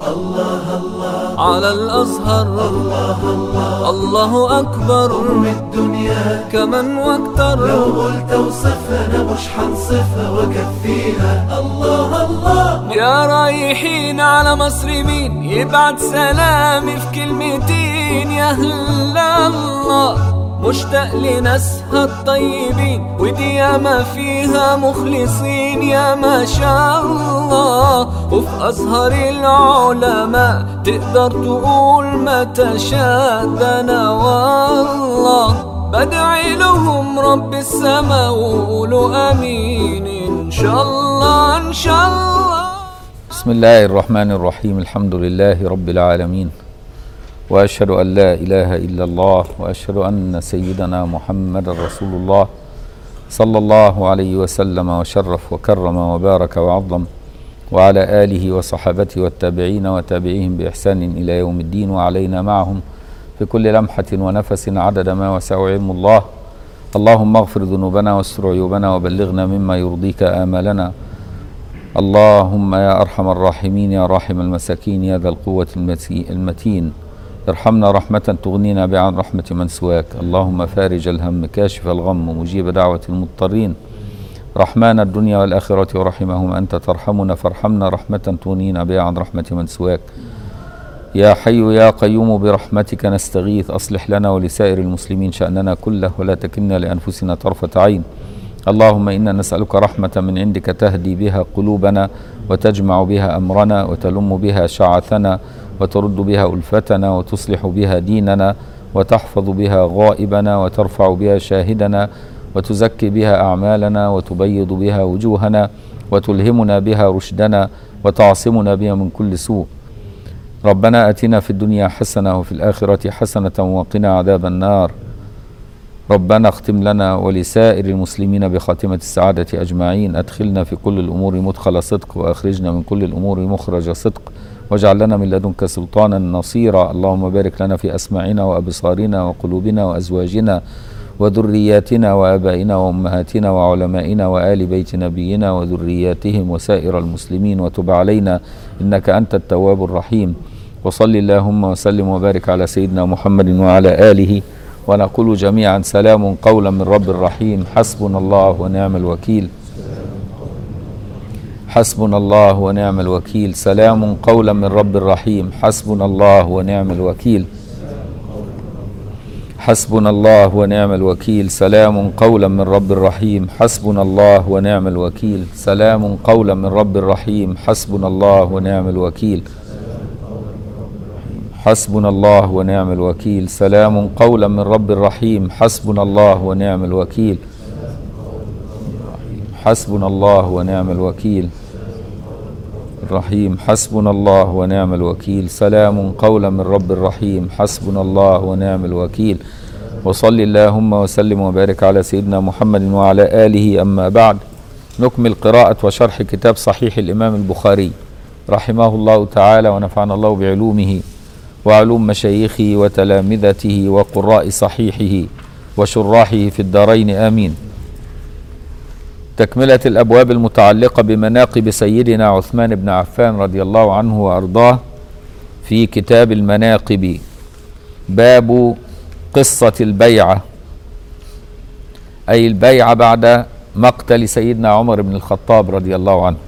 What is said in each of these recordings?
على الأزهر الله أكبر من الدنيا كمن واكتر لو قلت اوصفها انا مش حنصفها واكفيها الله الله يا رايحين على مصر مين يبعت سلامي في كلمتين يا أهل الله مشتاق لناسها الطيبين ودي ياما فيها مخلصين يا ما شاء الله وفي أزهر العلماء تقدر تقول ما تشاء ده أنا والله بدعي لهم رب السما وقولوا امين ان شاء الله ان شاء الله بسم الله الرحمن الرحيم الحمد لله رب العالمين واشهد ان لا اله الا الله واشهد ان سيدنا محمد رسول الله صلى الله عليه وسلم وشرف وكرم وبارك وعظم وعلى اله وصحابته والتابعين وتابعيهم باحسان الى يوم الدين وعلينا معهم في كل لمحه ونفس عدد ما وسع علم الله اللهم اغفر ذنوبنا واستر عيوبنا وبلغنا مما يرضيك امالنا اللهم يا ارحم الراحمين يا راحم المساكين يا ذا القوه المتي- المتين ارحمنا رحمه تغنينا بها عن رحمه من سواك اللهم فارج الهم كاشف الغم مجيب دعوه المضطرين رحمن الدنيا والاخره ورحمهما انت ترحمنا فارحمنا رحمه تغنينا بها عن رحمه من سواك يا حي يا قيوم برحمتك نستغيث اصلح لنا ولسائر المسلمين شاننا كله ولا تكلنا لانفسنا طرفه عين اللهم انا نسالك رحمه من عندك تهدي بها قلوبنا وتجمع بها امرنا وتلم بها شعثنا وترد بها الفتنا وتصلح بها ديننا وتحفظ بها غائبنا وترفع بها شاهدنا وتزكي بها اعمالنا وتبيض بها وجوهنا وتلهمنا بها رشدنا وتعصمنا بها من كل سوء ربنا اتنا في الدنيا حسنه وفي الاخره حسنه وقنا عذاب النار ربنا اختم لنا ولسائر المسلمين بخاتمه السعاده اجمعين ادخلنا في كل الامور مدخل صدق واخرجنا من كل الامور مخرج صدق واجعل لنا من لدنك سلطانا نصيرا اللهم بارك لنا في اسماعنا وابصارنا وقلوبنا وازواجنا وذرياتنا وابائنا وامهاتنا وعلمائنا وال بيت نبينا وذرياتهم وسائر المسلمين وتب علينا انك انت التواب الرحيم وصل اللهم وسلم وبارك على سيدنا محمد وعلى اله ونقول جميعا سلام قولا من رب الرحيم حسبنا الله ونعم الوكيل حسبنا الله ونعم الوكيل سلام قولا من رب الرحيم حسبنا الله ونعم الوكيل حسبنا الله ونعم الوكيل سلام قولا من رب الرحيم حسبنا الله ونعم الوكيل سلام قولا من رب الرحيم حسبنا الله ونعم الوكيل حسبنا الله ونعم الوكيل سلام قولا من رب الرحيم حسبنا الله ونعم الوكيل حسبنا الله ونعم الوكيل الرحيم حسبنا الله ونعم الوكيل سلام قولا من رب الرحيم حسبنا الله ونعم الوكيل وصل اللهم وسلم وبارك على سيدنا محمد وعلى آله أما بعد نكمل قراءة وشرح كتاب صحيح الإمام البخاري رحمه الله تعالى ونفعنا الله بعلومه وعلوم مشايخه وتلامذته وقراء صحيحه وشراحه في الدارين آمين تكملة الأبواب المتعلقة بمناقب سيدنا عثمان بن عفان رضي الله عنه وأرضاه في كتاب المناقب باب قصة البيعة أي البيعة بعد مقتل سيدنا عمر بن الخطاب رضي الله عنه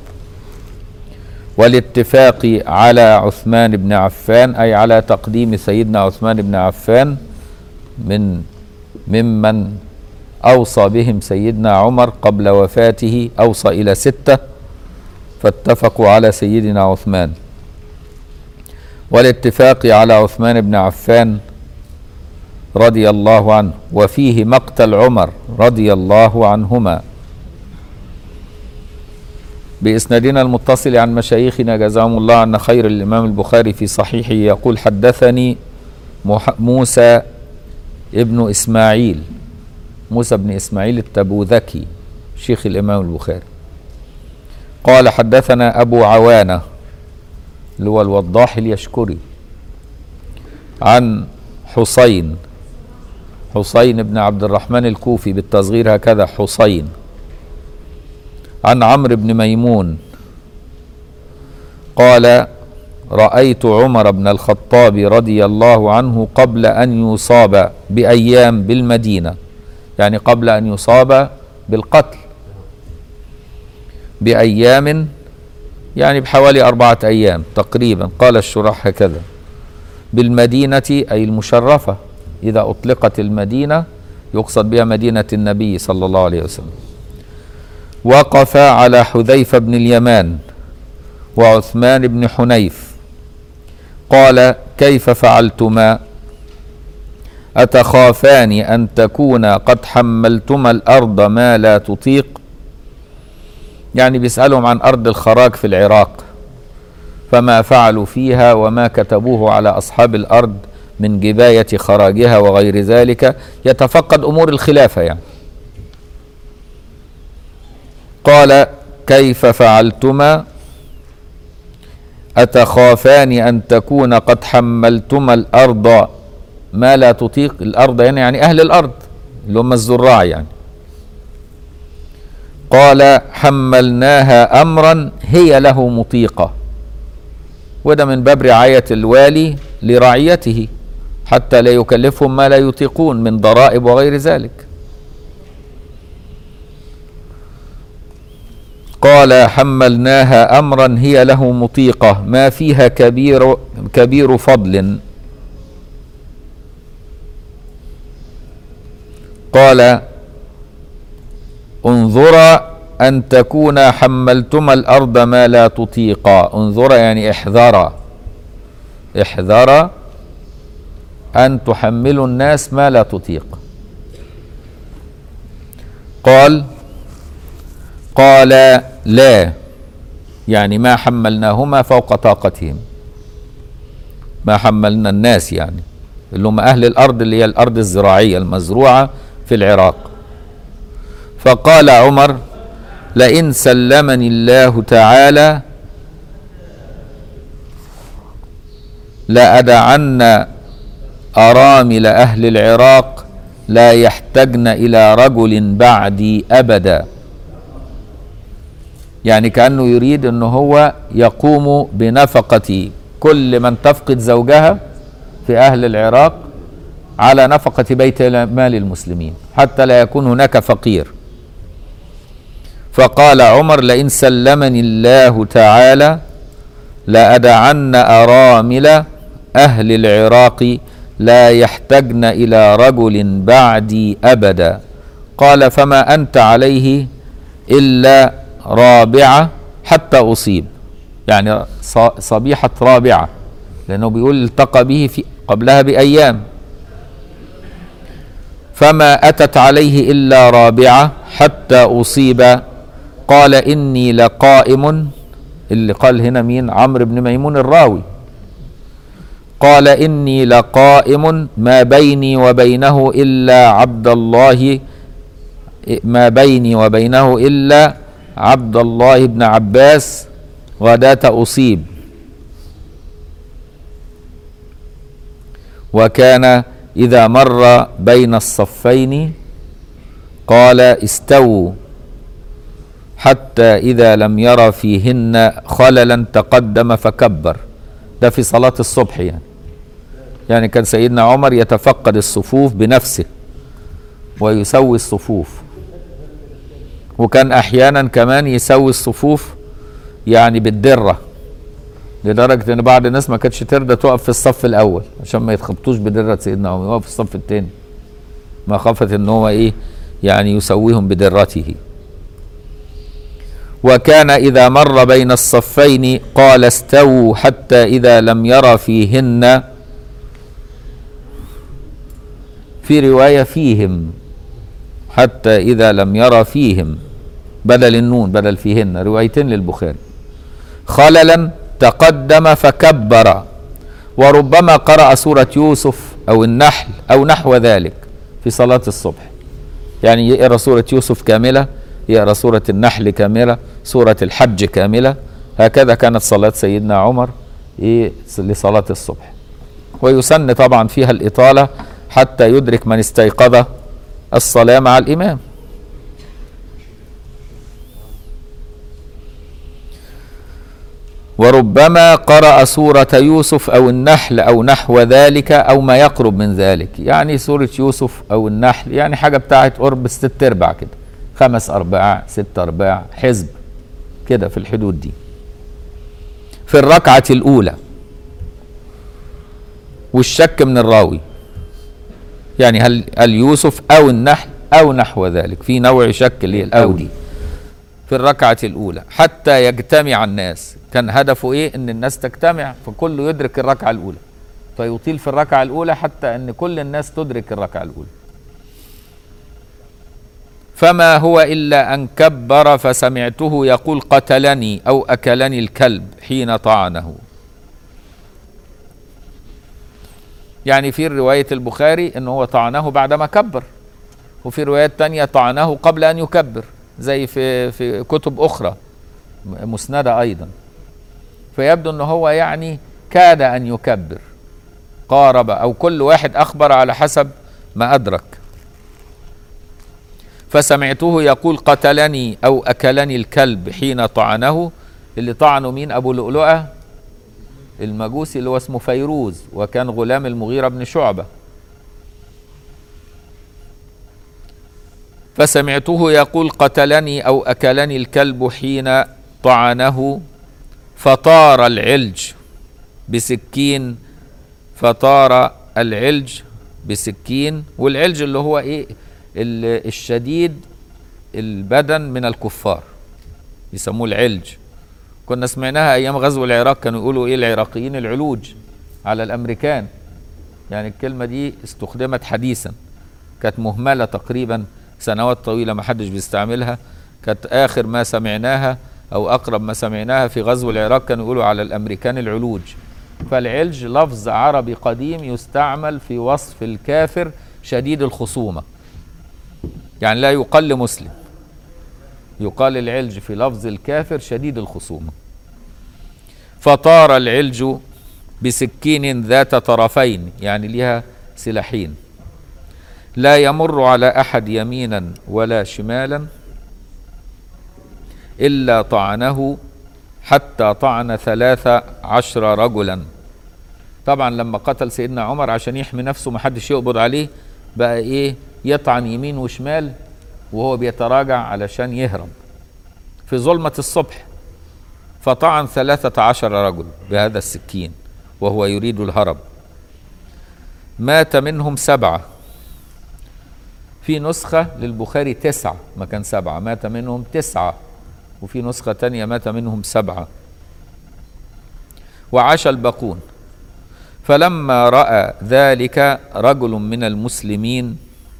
والاتفاق على عثمان بن عفان أي على تقديم سيدنا عثمان بن عفان من ممن أوصى بهم سيدنا عمر قبل وفاته أوصى إلى ستة فاتفقوا على سيدنا عثمان والاتفاق على عثمان بن عفان رضي الله عنه وفيه مقتل عمر رضي الله عنهما بإسنادنا المتصل عن مشايخنا جزاهم الله عنا خير الإمام البخاري في صحيحه يقول حدثني مح- موسى ابن إسماعيل موسى بن إسماعيل التبوذكي شيخ الإمام البخاري قال حدثنا أبو عوانة اللي هو الوضاح اليشكري عن حسين حسين بن عبد الرحمن الكوفي بالتصغير هكذا حسين عن عمرو بن ميمون قال رأيت عمر بن الخطاب رضي الله عنه قبل أن يصاب بأيام بالمدينة يعني قبل أن يصاب بالقتل بأيام يعني بحوالي أربعة أيام تقريبا قال الشراح هكذا بالمدينة أي المشرفة إذا أطلقت المدينة يقصد بها مدينة النبي صلى الله عليه وسلم وقف على حذيفة بن اليمان وعثمان بن حنيف قال كيف فعلتما أتخافان أن تكونا قد حملتما الأرض ما لا تطيق يعني بيسألهم عن أرض الخراج في العراق فما فعلوا فيها وما كتبوه على أصحاب الأرض من جباية خراجها وغير ذلك يتفقد أمور الخلافة يعني قال كيف فعلتما أتخافان أن تكون قد حملتما الأرض ما لا تطيق الأرض يعني, يعني أهل الأرض اللي هم الزراع يعني قال حملناها أمرا هي له مطيقة وده من باب رعاية الوالي لرعيته حتى لا يكلفهم ما لا يطيقون من ضرائب وغير ذلك قال حملناها امرا هي له مطيقه ما فيها كبير كبير فضل قال انظرا ان تكونا حملتما الارض ما لا تطيقا انظرا يعني احذرا احذرا ان تحملوا الناس ما لا تطيق قال قال لا يعني ما حملناهما فوق طاقتهم ما حملنا الناس يعني اللي هم اهل الارض اللي هي الارض الزراعيه المزروعه في العراق فقال عمر لئن سلمني الله تعالى لأدعن أرامل أهل العراق لا يحتجن إلى رجل بعدي أبدا يعني كأنه يريد أن هو يقوم بنفقة كل من تفقد زوجها في أهل العراق على نفقة بيت مال المسلمين حتى لا يكون هناك فقير فقال عمر لئن سلمني الله تعالى لأدعن أرامل أهل العراق لا يحتجن إلى رجل بعدي أبدا قال فما أنت عليه إلا رابعة حتى أصيب يعني صبيحة رابعة لأنه بيقول التقى به في قبلها بأيام فما أتت عليه إلا رابعة حتى أصيب قال إني لقائم اللي قال هنا مين عمرو بن ميمون الراوي قال إني لقائم ما بيني وبينه إلا عبد الله ما بيني وبينه إلا عبد الله بن عباس غداة أصيب وكان إذا مر بين الصفين قال استووا حتى إذا لم ير فيهن خللا تقدم فكبر ده في صلاة الصبح يعني يعني كان سيدنا عمر يتفقد الصفوف بنفسه ويسوي الصفوف وكان أحيانا كمان يسوي الصفوف يعني بالدرة لدرجة إن بعض الناس ما كانتش ترضى تقف في الصف الأول عشان ما يتخبطوش بدرة سيدنا عمر يقف في الصف الثاني مخافة إن هو إيه يعني يسويهم بدرته وكان إذا مر بين الصفين قال استووا حتى إذا لم ير فيهن في رواية فيهم حتى إذا لم ير فيهم بدل النون بدل فيهن روايتين للبخاري خللا تقدم فكبر وربما قرأ سورة يوسف أو النحل أو نحو ذلك في صلاة الصبح يعني يقرأ سورة يوسف كاملة يقرأ سورة النحل كاملة سورة الحج كاملة هكذا كانت صلاة سيدنا عمر إيه لصلاة الصبح ويسن طبعا فيها الإطالة حتى يدرك من استيقظ الصلاة مع الإمام وربما قرأ سورة يوسف أو النحل أو نحو ذلك أو ما يقرب من ذلك يعني سورة يوسف أو النحل يعني حاجة بتاعت قرب ست أرباع كده خمس أرباع ست أرباع حزب كده في الحدود دي في الركعة الأولى والشك من الراوي يعني هل هل يوسف أو النحل أو نحو ذلك في نوع شك اللي هي الأو دي في الركعة الأولى حتى يجتمع الناس كان هدفه إيه إن الناس تجتمع فكله يدرك الركعة الأولى فيطيل في الركعة الأولى حتى أن كل الناس تدرك الركعة الأولى فما هو إلا أن كبر فسمعته يقول قتلني أو أكلني الكلب حين طعنه يعني في رواية البخاري أنه هو طعنه بعدما كبر وفي روايات تانية طعنه قبل أن يكبر زي في في كتب أخرى مسندة أيضا فيبدو أنه هو يعني كاد أن يكبر قارب أو كل واحد أخبر على حسب ما أدرك فسمعته يقول قتلني أو أكلني الكلب حين طعنه اللي طعنه مين أبو لؤلؤة المجوسي اللي هو اسمه فيروز وكان غلام المغيرة بن شعبة فسمعته يقول قتلني أو أكلني الكلب حين طعنه فطار العلج بسكين فطار العلج بسكين والعلج اللي هو ايه ال- الشديد البدن من الكفار يسموه العلج كنا سمعناها ايام غزو العراق كانوا يقولوا ايه العراقيين العلوج على الامريكان يعني الكلمه دي استخدمت حديثا كانت مهمله تقريبا سنوات طويله ما حدش بيستعملها كانت اخر ما سمعناها او اقرب ما سمعناها في غزو العراق كانوا يقولوا على الامريكان العلوج فالعلج لفظ عربي قديم يستعمل في وصف الكافر شديد الخصومه يعني لا يقل مسلم يقال العلج في لفظ الكافر شديد الخصومه فطار العلج بسكين ذات طرفين يعني لها سلاحين لا يمر على احد يمينا ولا شمالا الا طعنه حتى طعن ثلاث عشر رجلا طبعا لما قتل سيدنا عمر عشان يحمي نفسه ما حدش يقبض عليه بقى ايه يطعن يمين وشمال وهو بيتراجع علشان يهرب في ظلمة الصبح فطعن ثلاثة عشر رجل بهذا السكين وهو يريد الهرب مات منهم سبعة في نسخة للبخاري تسعة ما كان سبعة مات منهم تسعة وفي نسخة تانية مات منهم سبعة وعاش الباقون فلما رأى ذلك رجل من المسلمين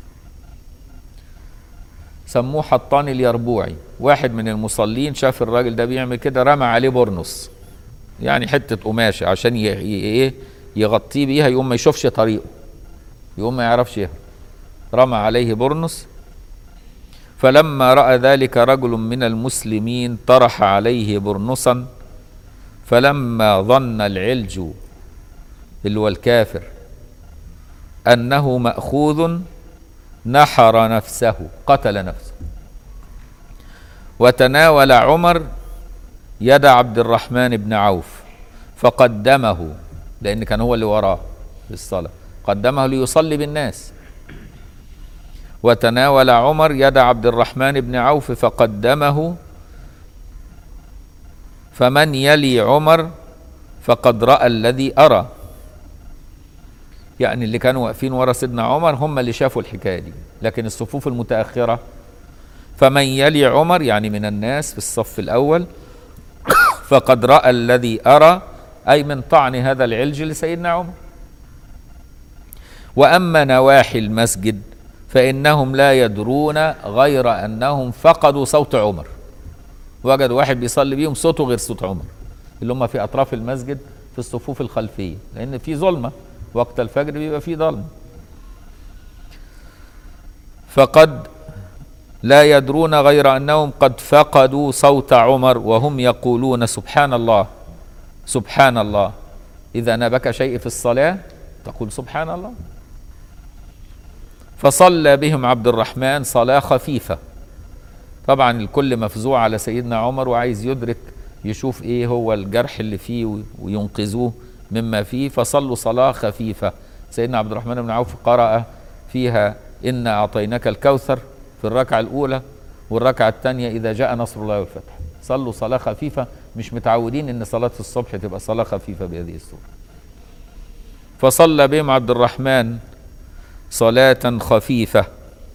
سموه حطان اليربوعي واحد من المصلين شاف الراجل ده بيعمل كده رمى عليه برنس يعني حتة قماشة عشان ي- ي- ايه يغطيه بيها يقوم ما يشوفش طريقه يقوم ما يعرفش يهرب رمى عليه برنس فلما راى ذلك رجل من المسلمين طرح عليه برنسا فلما ظن العلج اللي هو الكافر انه ماخوذ نحر نفسه قتل نفسه وتناول عمر يد عبد الرحمن بن عوف فقدمه لان كان هو اللي وراه في الصلاه قدمه ليصلي بالناس وتناول عمر يد عبد الرحمن بن عوف فقدمه فمن يلي عمر فقد راى الذي ارى يعني اللي كانوا واقفين ورا سيدنا عمر هم اللي شافوا الحكايه دي لكن الصفوف المتاخره فمن يلي عمر يعني من الناس في الصف الاول فقد راى الذي ارى اي من طعن هذا العلج لسيدنا عمر واما نواحي المسجد فانهم لا يدرون غير انهم فقدوا صوت عمر وجدوا واحد بيصلي بيهم صوته غير صوت عمر اللي هم في اطراف المسجد في الصفوف الخلفيه لان في ظلمه وقت الفجر بيبقى في ظلمه فقد لا يدرون غير انهم قد فقدوا صوت عمر وهم يقولون سبحان الله سبحان الله اذا نبك شيء في الصلاه تقول سبحان الله فصلى بهم عبد الرحمن صلاه خفيفه طبعا الكل مفزوع على سيدنا عمر وعايز يدرك يشوف ايه هو الجرح اللي فيه وي- وينقذوه مما فيه فصلوا صلاة خفيفة سيدنا عبد الرحمن بن عوف قرأ فيها إنا أعطيناك الكوثر في الركعة الأولى والركعة الثانية إذا جاء نصر الله والفتح صلوا صلاة خفيفة مش متعودين إن صلاة الصبح تبقى صلاة خفيفة بهذه الصورة فصلى بهم عبد الرحمن صلاة خفيفة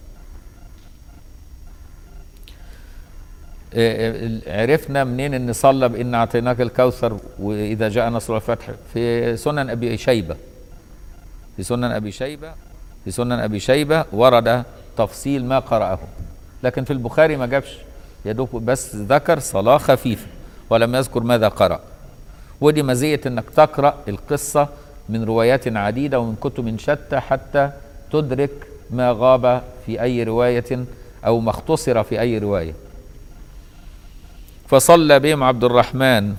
إيه، عرفنا منين ان صلى بان اعطيناك الكوثر واذا جاء نصر الفتح في سنن ابي شيبه في سنن ابي شيبه في سنن ابي شيبه ورد تفصيل ما قرأه لكن في البخاري ما جابش يا دوب بس ذكر صلاه خفيفه ولم يذكر ماذا قرأ ودي مزيه انك تقرأ القصه من روايات عديده ومن كتب شتى حتى تدرك ما غاب في اي روايه او ما اختصر في اي روايه فصلى بهم عبد الرحمن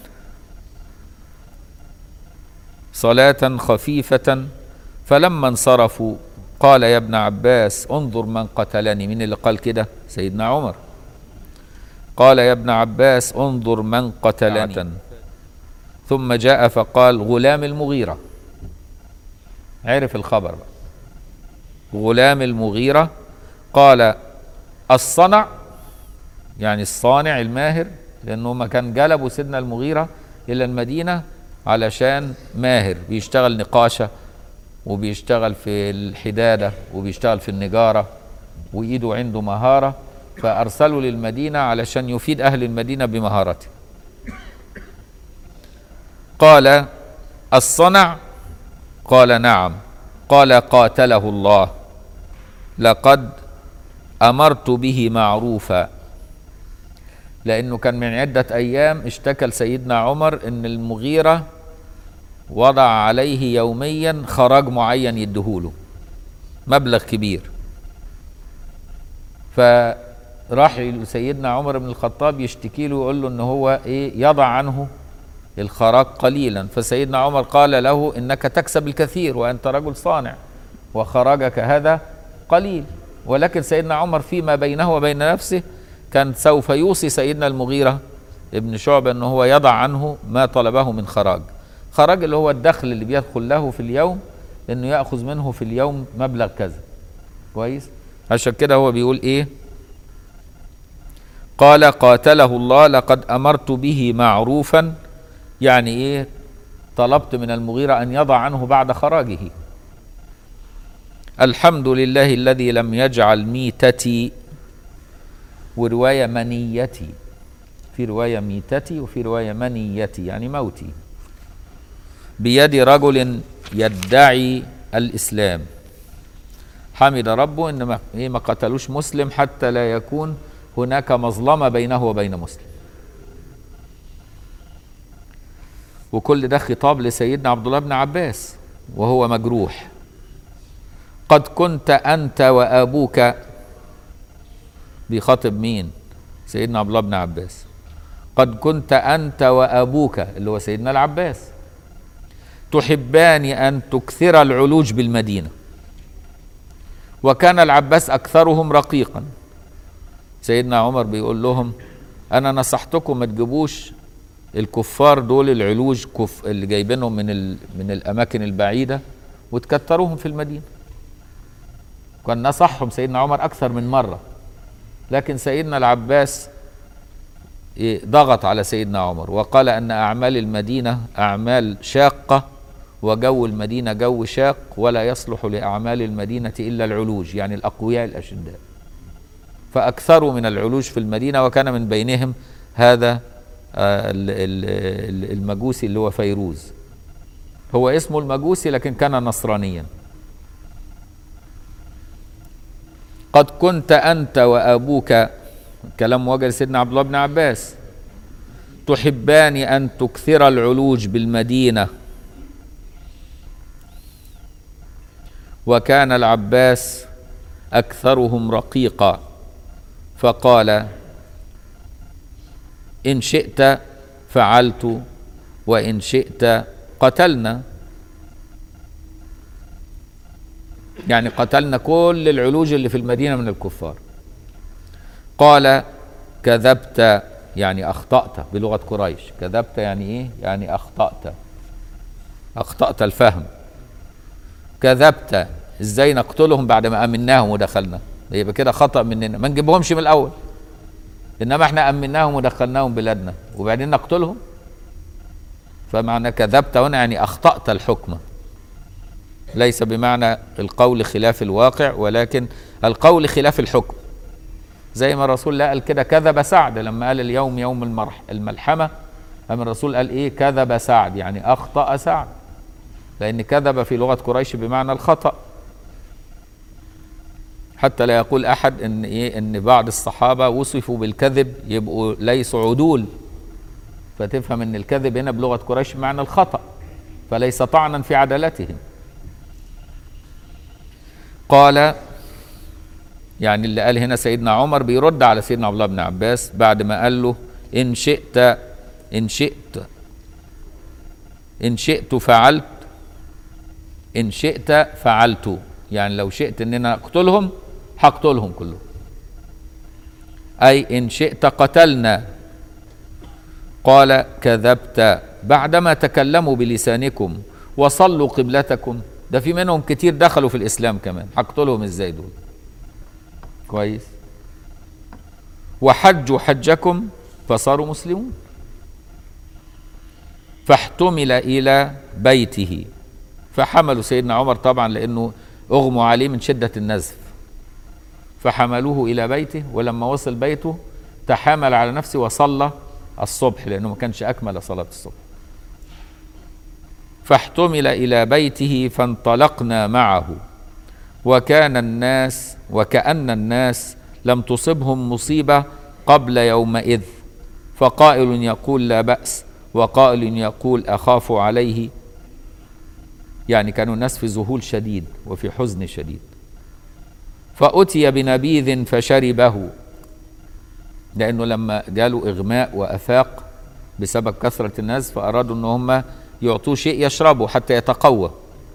صلاة خفيفة فلما انصرفوا قال يا ابن عباس انظر من قتلني مين اللي قال كده سيدنا عمر قال يا ابن عباس انظر من قتلني ثم جاء فقال غلام المغيرة عرف الخبر بقى غلام المغيرة قال الصنع يعني الصانع الماهر لأنه هما كان جلبوا سيدنا المغيرة إلى المدينة علشان ماهر بيشتغل نقاشة وبيشتغل في الحدادة وبيشتغل في النجارة وإيده عنده مهارة فأرسلوا للمدينة علشان يفيد أهل المدينة بمهارته قال الصنع قال نعم قال قاتله الله لقد أمرت به معروفا لأنه كان من عدة أيام اشتكى لسيدنا عمر أن المغيرة وضع عليه يوميا خراج معين يديهوله مبلغ كبير فراح لسيدنا عمر بن الخطاب يشتكي له ويقول له ان هو ايه يضع عنه الخراج قليلا فسيدنا عمر قال له انك تكسب الكثير وانت رجل صانع وخراجك هذا قليل ولكن سيدنا عمر فيما بينه وبين نفسه كان سوف يوصي سيدنا المغيرة ابن شعبة أنه هو يضع عنه ما طلبه من خراج خراج اللي هو الدخل اللي بيدخل له في اليوم أنه يأخذ منه في اليوم مبلغ كذا كويس عشان كده هو بيقول إيه قال قاتله الله لقد أمرت به معروفا يعني إيه طلبت من المغيرة أن يضع عنه بعد خراجه الحمد لله الذي لم يجعل ميتتي ورواية منيتي في رواية ميتتي وفي رواية منيتي يعني موتي بيد رجل يدعي الإسلام حمد ربه إن ما, إيه ما قتلوش مسلم حتى لا يكون هناك مظلمة بينه وبين مسلم وكل ده خطاب لسيدنا عبد الله بن عباس وهو مجروح قد كنت أنت وأبوك بيخاطب مين سيدنا عبد الله بن عباس قد كنت انت وابوك اللي هو سيدنا العباس تحبان ان تكثر العلوج بالمدينه وكان العباس اكثرهم رقيقا سيدنا عمر بيقول لهم انا نصحتكم ما تجيبوش الكفار دول العلوج كف اللي جايبينهم من ال... من الاماكن البعيده وتكتروهم في المدينه كان نصحهم سيدنا عمر اكثر من مره لكن سيدنا العباس ضغط على سيدنا عمر وقال ان اعمال المدينه اعمال شاقه وجو المدينه جو شاق ولا يصلح لاعمال المدينه الا العلوج يعني الاقوياء الاشداء فاكثروا من العلوج في المدينه وكان من بينهم هذا المجوسي اللي هو فيروز هو اسمه المجوسي لكن كان نصرانيا قد كنت انت وابوك كلام وجه سيدنا عبد الله بن عباس تحبان ان تكثر العلوج بالمدينه وكان العباس اكثرهم رقيقا فقال ان شئت فعلت وان شئت قتلنا يعني قتلنا كل العلوج اللي في المدينه من الكفار قال كذبت يعني اخطات بلغه قريش كذبت يعني ايه يعني اخطات اخطات الفهم كذبت ازاي نقتلهم بعد ما امناهم ودخلنا يبقى كده خطا مننا ما نجيبهمش من الاول انما احنا امناهم ودخلناهم بلادنا وبعدين نقتلهم فمعنى كذبت هنا يعني اخطات الحكم ليس بمعنى القول خلاف الواقع ولكن القول خلاف الحكم زي ما الرسول قال كده كذب سعد لما قال اليوم يوم المرح الملحمة أما الرسول قال إيه كذب سعد يعني أخطأ سعد لأن كذب في لغة قريش بمعنى الخطأ حتى لا يقول أحد إن إيه إن بعض الصحابة وصفوا بالكذب يبقوا ليسوا عدول فتفهم إن الكذب هنا بلغة قريش بمعنى الخطأ فليس طعنا في عدالتهم قال يعني اللي قال هنا سيدنا عمر بيرد على سيدنا عبد الله بن عباس بعد ما قال له ان شئت ان شئت ان شئت فعلت ان شئت فعلت يعني لو شئت اننا اقتلهم هقتلهم كلهم اي ان شئت قتلنا قال كذبت بعدما تكلموا بلسانكم وصلوا قبلتكم ده في منهم كتير دخلوا في الاسلام كمان هقتلهم ازاي دول كويس وحجوا حجكم فصاروا مسلمون فاحتمل الى بيته فحملوا سيدنا عمر طبعا لانه اغموا عليه من شده النزف فحملوه الى بيته ولما وصل بيته تحامل على نفسه وصلى الصبح لانه ما كانش اكمل صلاه الصبح فاحتمل الى بيته فانطلقنا معه وكان الناس وكأن الناس لم تصبهم مصيبة قبل يومئذ فقائل يقول لا بأس وقائل يقول أخاف عليه يعني كانوا الناس في ذهول شديد وفي حزن شديد فأتي بنبيذ فشربه لأنه لما جاله إغماء وأفاق بسبب كثرة الناس فأرادوا أن هم يعطوه شيء يشربه حتى يتقوى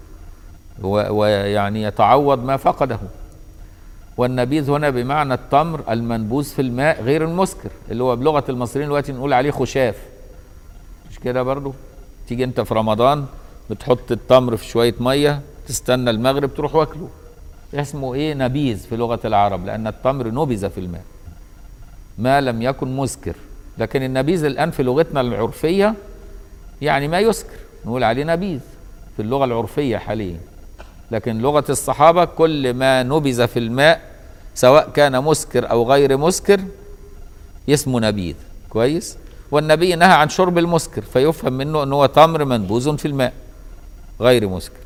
ويعني يتعوض ما فقده والنبيذ هنا بمعنى التمر المنبوذ في الماء غير المسكر اللي هو بلغه المصريين دلوقتي نقول عليه خشاف مش كده برضو تيجي انت في رمضان بتحط التمر في شويه ميه تستنى المغرب تروح واكله اسمه ايه نبيذ في لغه العرب لان التمر نبذ في الماء ما لم يكن مسكر لكن النبيذ الان في لغتنا العرفيه يعني ما يسكر نقول عليه نبيذ في اللغه العرفيه حاليا لكن لغة الصحابة كل ما نبذ في الماء سواء كان مسكر أو غير مسكر اسمه نبيذ كويس والنبي نهى عن شرب المسكر فيفهم منه أنه هو تمر منبوذ في الماء غير مسكر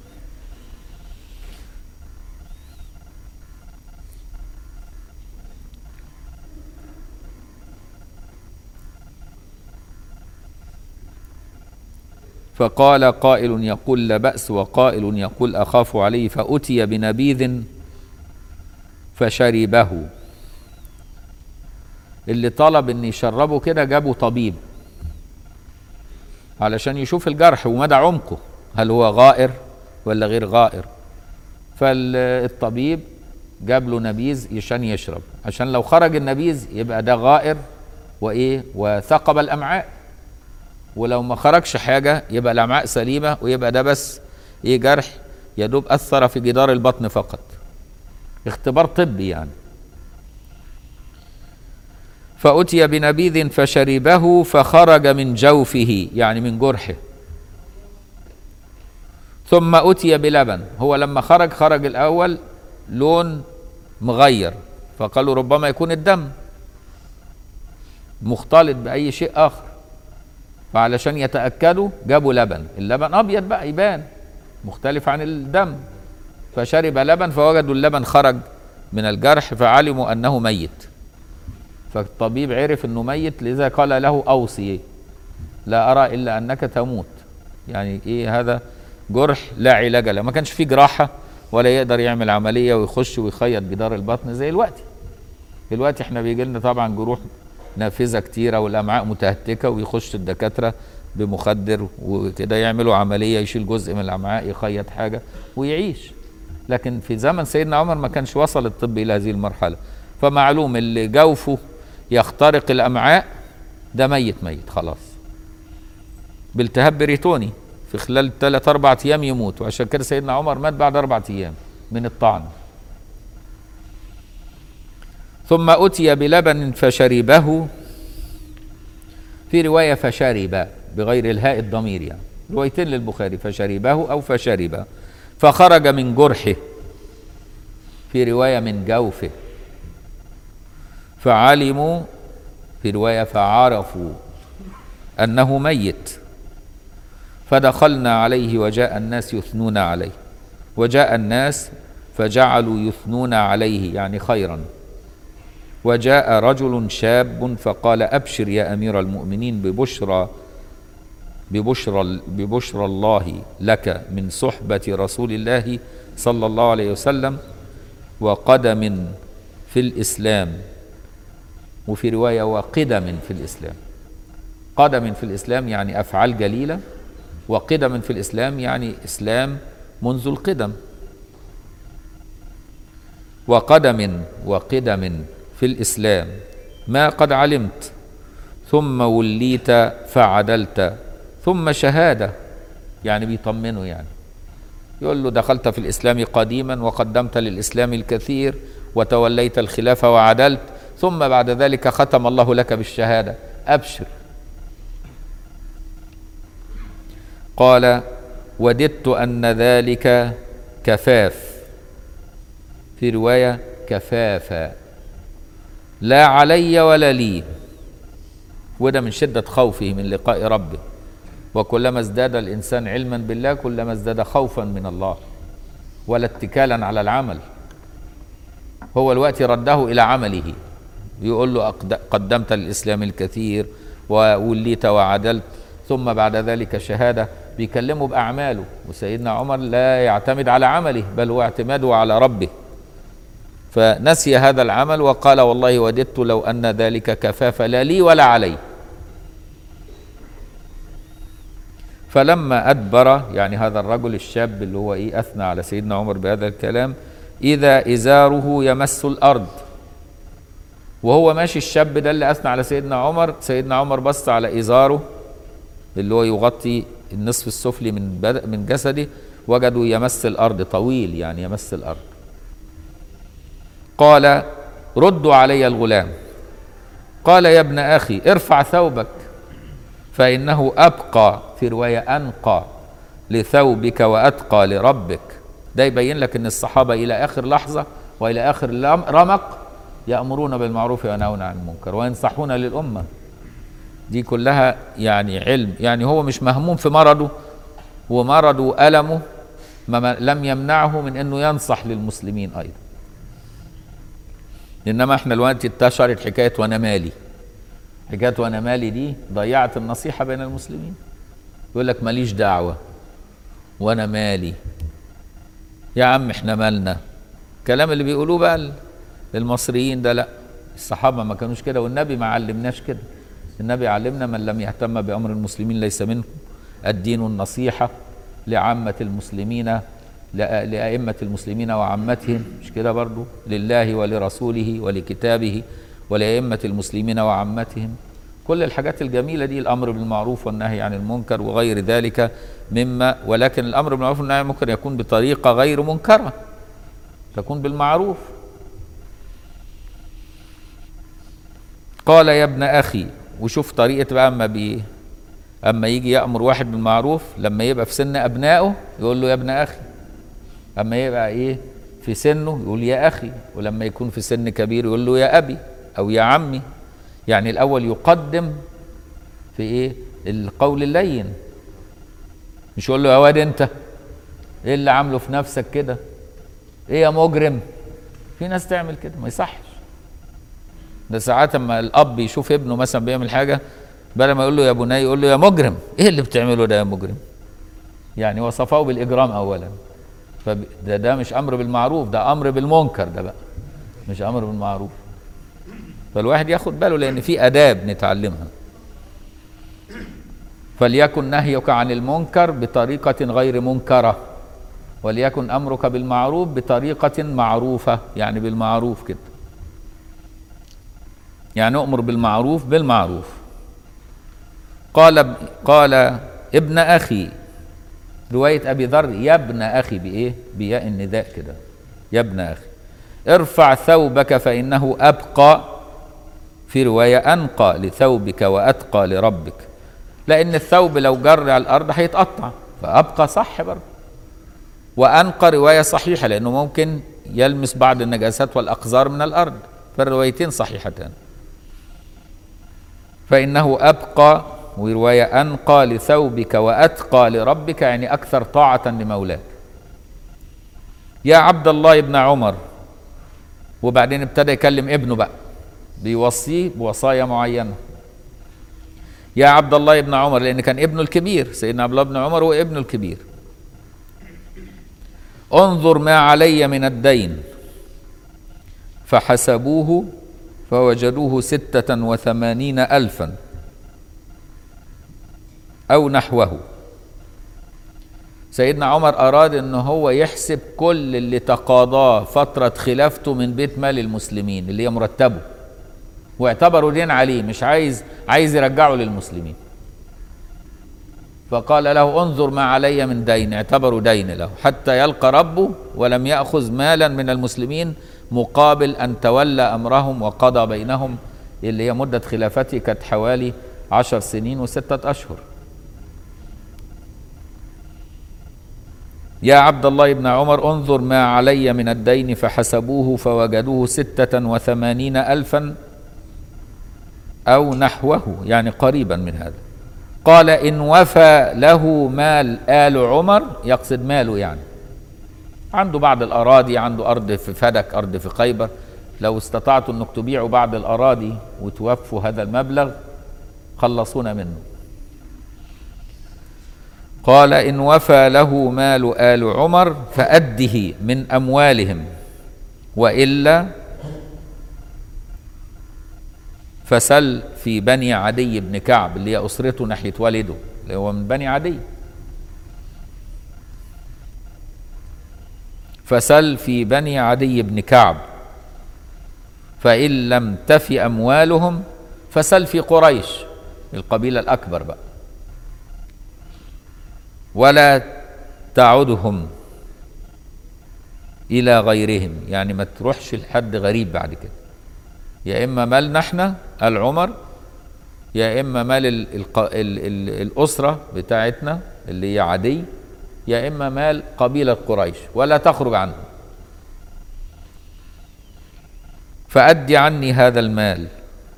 فقال قائل يقول لا بأس وقائل يقول أخاف عليه فأتي بنبيذ فشربه اللي طلب ان يشربه كده جابوا طبيب علشان يشوف الجرح ومدى عمقه هل هو غائر ولا غير غائر فالطبيب جاب له نبيذ عشان يشرب عشان لو خرج النبيذ يبقى ده غائر وايه وثقب الامعاء ولو ما خرجش حاجه يبقى الامعاء سليمه ويبقى ده بس ايه جرح يا دوب اثر في جدار البطن فقط اختبار طبي يعني فأتي بنبيذ فشربه فخرج من جوفه يعني من جرحه ثم أتي بلبن هو لما خرج خرج الأول لون مغير فقالوا ربما يكون الدم مختلط بأي شيء آخر فعلشان يتأكدوا جابوا لبن اللبن أبيض بقى يبان مختلف عن الدم فشرب لبن فوجدوا اللبن خرج من الجرح فعلموا أنه ميت فالطبيب عرف أنه ميت لذا قال له أوصي لا أرى إلا أنك تموت يعني إيه هذا جرح لا علاج له ما كانش فيه جراحة ولا يقدر يعمل عملية ويخش ويخيط جدار البطن زي الوقت دلوقتي احنا بيجي لنا طبعا جروح نافذة كتيرة والأمعاء متهتكة ويخش الدكاترة بمخدر وكده يعملوا عملية يشيل جزء من الأمعاء يخيط حاجة ويعيش لكن في زمن سيدنا عمر ما كانش وصل الطب إلى هذه المرحلة فمعلوم اللي جوفه يخترق الأمعاء ده ميت ميت خلاص بالتهاب بريتوني في خلال ثلاث اربع ايام يموت وعشان كده سيدنا عمر مات بعد اربع ايام من الطعن ثم اتي بلبن فشربه في روايه فشرب بغير الهاء الضمير يعني روايتين للبخاري فشربه او فشرب فخرج من جرحه في روايه من جوفه فعلموا في روايه فعرفوا انه ميت فدخلنا عليه وجاء الناس يثنون عليه وجاء الناس فجعلوا يثنون عليه يعني خيرا وجاء رجل شاب فقال ابشر يا امير المؤمنين ببشرى ببشرى ببشرى الله لك من صحبه رسول الله صلى الله عليه وسلم وقدم في الاسلام وفي روايه وقدم في الاسلام قدم في الاسلام يعني افعال جليله وقدم في الاسلام يعني اسلام منذ القدم وقدم وقدم في الاسلام ما قد علمت ثم وليت فعدلت ثم شهاده يعني بيطمنه يعني يقول له دخلت في الاسلام قديما وقدمت للاسلام الكثير وتوليت الخلافه وعدلت ثم بعد ذلك ختم الله لك بالشهاده ابشر قال وددت ان ذلك كفاف في روايه كفافا لا علي ولا لي وده من شده خوفه من لقاء ربه وكلما ازداد الانسان علما بالله كلما ازداد خوفا من الله ولا اتكالا على العمل هو الوقت رده الى عمله يقول له أقد- قدمت للاسلام الكثير ووليت وعدلت ثم بعد ذلك شهاده بيكلمه باعماله وسيدنا عمر لا يعتمد على عمله بل هو اعتماده على ربه فنسي هذا العمل وقال والله وددت لو ان ذلك كفاف لا لي ولا علي فلما ادبر يعني هذا الرجل الشاب اللي هو ايه اثنى على سيدنا عمر بهذا الكلام اذا ازاره يمس الارض وهو ماشي الشاب ده اللي اثنى على سيدنا عمر سيدنا عمر بص على ازاره اللي هو يغطي النصف السفلي من بد- من جسده وجدوا يمس الارض طويل يعني يمس الارض قال ردوا علي الغلام قال يا ابن اخي ارفع ثوبك فانه ابقى في روايه انقى لثوبك واتقى لربك ده يبين لك ان الصحابه الى اخر لحظه والى اخر لم- رمق يامرون بالمعروف وينهون عن المنكر وينصحون للامه دي كلها يعني علم يعني هو مش مهموم في مرضه ومرضه والمه ما لم يمنعه من انه ينصح للمسلمين ايضا انما احنا دلوقتي انتشرت حكايه وانا مالي حكايه وانا مالي دي ضيعت النصيحه بين المسلمين يقول لك ماليش دعوه وانا مالي يا عم احنا مالنا الكلام اللي بيقولوه بقى المصريين ده لا الصحابه ما كانوش كده والنبي ما علمناش كده النبي علمنا من لم يهتم بامر المسلمين ليس منهم الدين النصيحه لعامه المسلمين لأ- لأئمة المسلمين وعامتهم مش كده برضو لله ولرسوله ولكتابه ولأئمة المسلمين وعامتهم كل الحاجات الجميلة دي الأمر بالمعروف والنهي عن المنكر وغير ذلك مما ولكن الأمر بالمعروف والنهي عن المنكر يكون بطريقة غير منكرة تكون بالمعروف قال يا ابن أخي وشوف طريقة بقى أما بي أما يجي يأمر واحد بالمعروف لما يبقى في سن أبنائه يقول له يا ابن أخي أما يبقى إيه في سنه يقول يا أخي ولما يكون في سن كبير يقول له يا أبي أو يا عمي يعني الأول يقدم في إيه القول اللين مش يقول له يا واد أنت إيه اللي عامله في نفسك كده إيه يا مجرم في ناس تعمل كده ما يصحش ده ساعات اما الاب يشوف ابنه مثلا بيعمل حاجه بدل ما يقول له يا بني يقول له يا مجرم ايه اللي بتعمله ده يا مجرم يعني وصفه بالاجرام اولا فده ده مش امر بالمعروف ده امر بالمنكر ده بقى مش امر بالمعروف فالواحد ياخد باله لان في اداب نتعلمها فليكن نهيك عن المنكر بطريقه غير منكره وليكن امرك بالمعروف بطريقه معروفه يعني بالمعروف كده يعني نؤمر بالمعروف بالمعروف قال قال ابن اخي روايه ابي ذر يا ابن اخي بايه بياء النداء كده يا ابن اخي ارفع ثوبك فانه ابقى في روايه انقى لثوبك واتقى لربك لان الثوب لو جر على الارض هيتقطع فابقى صح برضه وانقى روايه صحيحه لانه ممكن يلمس بعض النجاسات والاقذار من الارض فالروايتين صحيحتان فانه ابقى وروايه انقى لثوبك واتقى لربك يعني اكثر طاعه لمولاك يا عبد الله ابن عمر وبعدين ابتدى يكلم ابنه بقى بيوصيه بوصايا معينه يا عبد الله ابن عمر لان كان ابنه الكبير سيدنا عبد الله بن عمر هو ابنه الكبير انظر ما علي من الدين فحسبوه فوجدوه ستة وثمانين ألفا أو نحوه سيدنا عمر أراد أن هو يحسب كل اللي تقاضاه فترة خلافته من بيت مال المسلمين اللي هي مرتبه واعتبروا دين عليه مش عايز عايز يرجعه للمسلمين فقال له انظر ما علي من دين اعتبروا دين له حتى يلقى ربه ولم يأخذ مالا من المسلمين مقابل أن تولى أمرهم وقضى بينهم اللي هي مدة خلافته كانت حوالي عشر سنين وستة أشهر يا عبد الله بن عمر انظر ما علي من الدين فحسبوه فوجدوه ستة وثمانين ألفا أو نحوه يعني قريبا من هذا قال إن وفى له مال آل عمر يقصد ماله يعني عنده بعض الأراضي عنده أرض في فدك أرض في خيبر لو استطعتوا أنك تبيعوا بعض الأراضي وتوفوا هذا المبلغ خلصونا منه قال إن وفى له مال آل عمر فأده من أموالهم وإلا فسل في بني عدي بن كعب اللي هي أسرته ناحية والده اللي هو من بني عدي فسل في بني عدي بن كعب فإن لم تف أموالهم فسل في قريش القبيلة الأكبر بقى ولا تعدهم إلى غيرهم يعني ما تروحش لحد غريب بعد كده يا إما مالنا احنا العمر يا إما مال ال ال ال ال الأسرة بتاعتنا اللي هي عدي يا إما مال قبيلة قريش ولا تخرج عنه فأدي عني هذا المال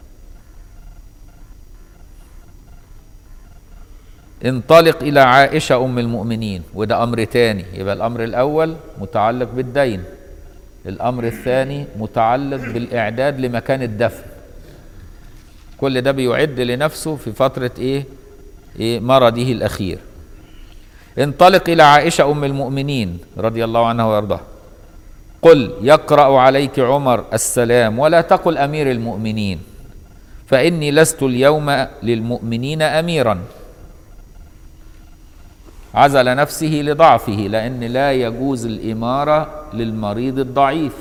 انطلق إلى عائشة أم المؤمنين وده أمر تاني يبقى الأمر الأول متعلق بالدين الأمر الثاني متعلق بالإعداد لمكان الدفن كل ده بيعد لنفسه في فترة إيه, إيه مرضه الأخير انطلق إلى عائشة أم المؤمنين رضي الله عنها ويرضاها قل يقرأ عليك عمر السلام ولا تقل أمير المؤمنين فإني لست اليوم للمؤمنين أميرا عزل نفسه لضعفه لأن لا يجوز الإمارة للمريض الضعيف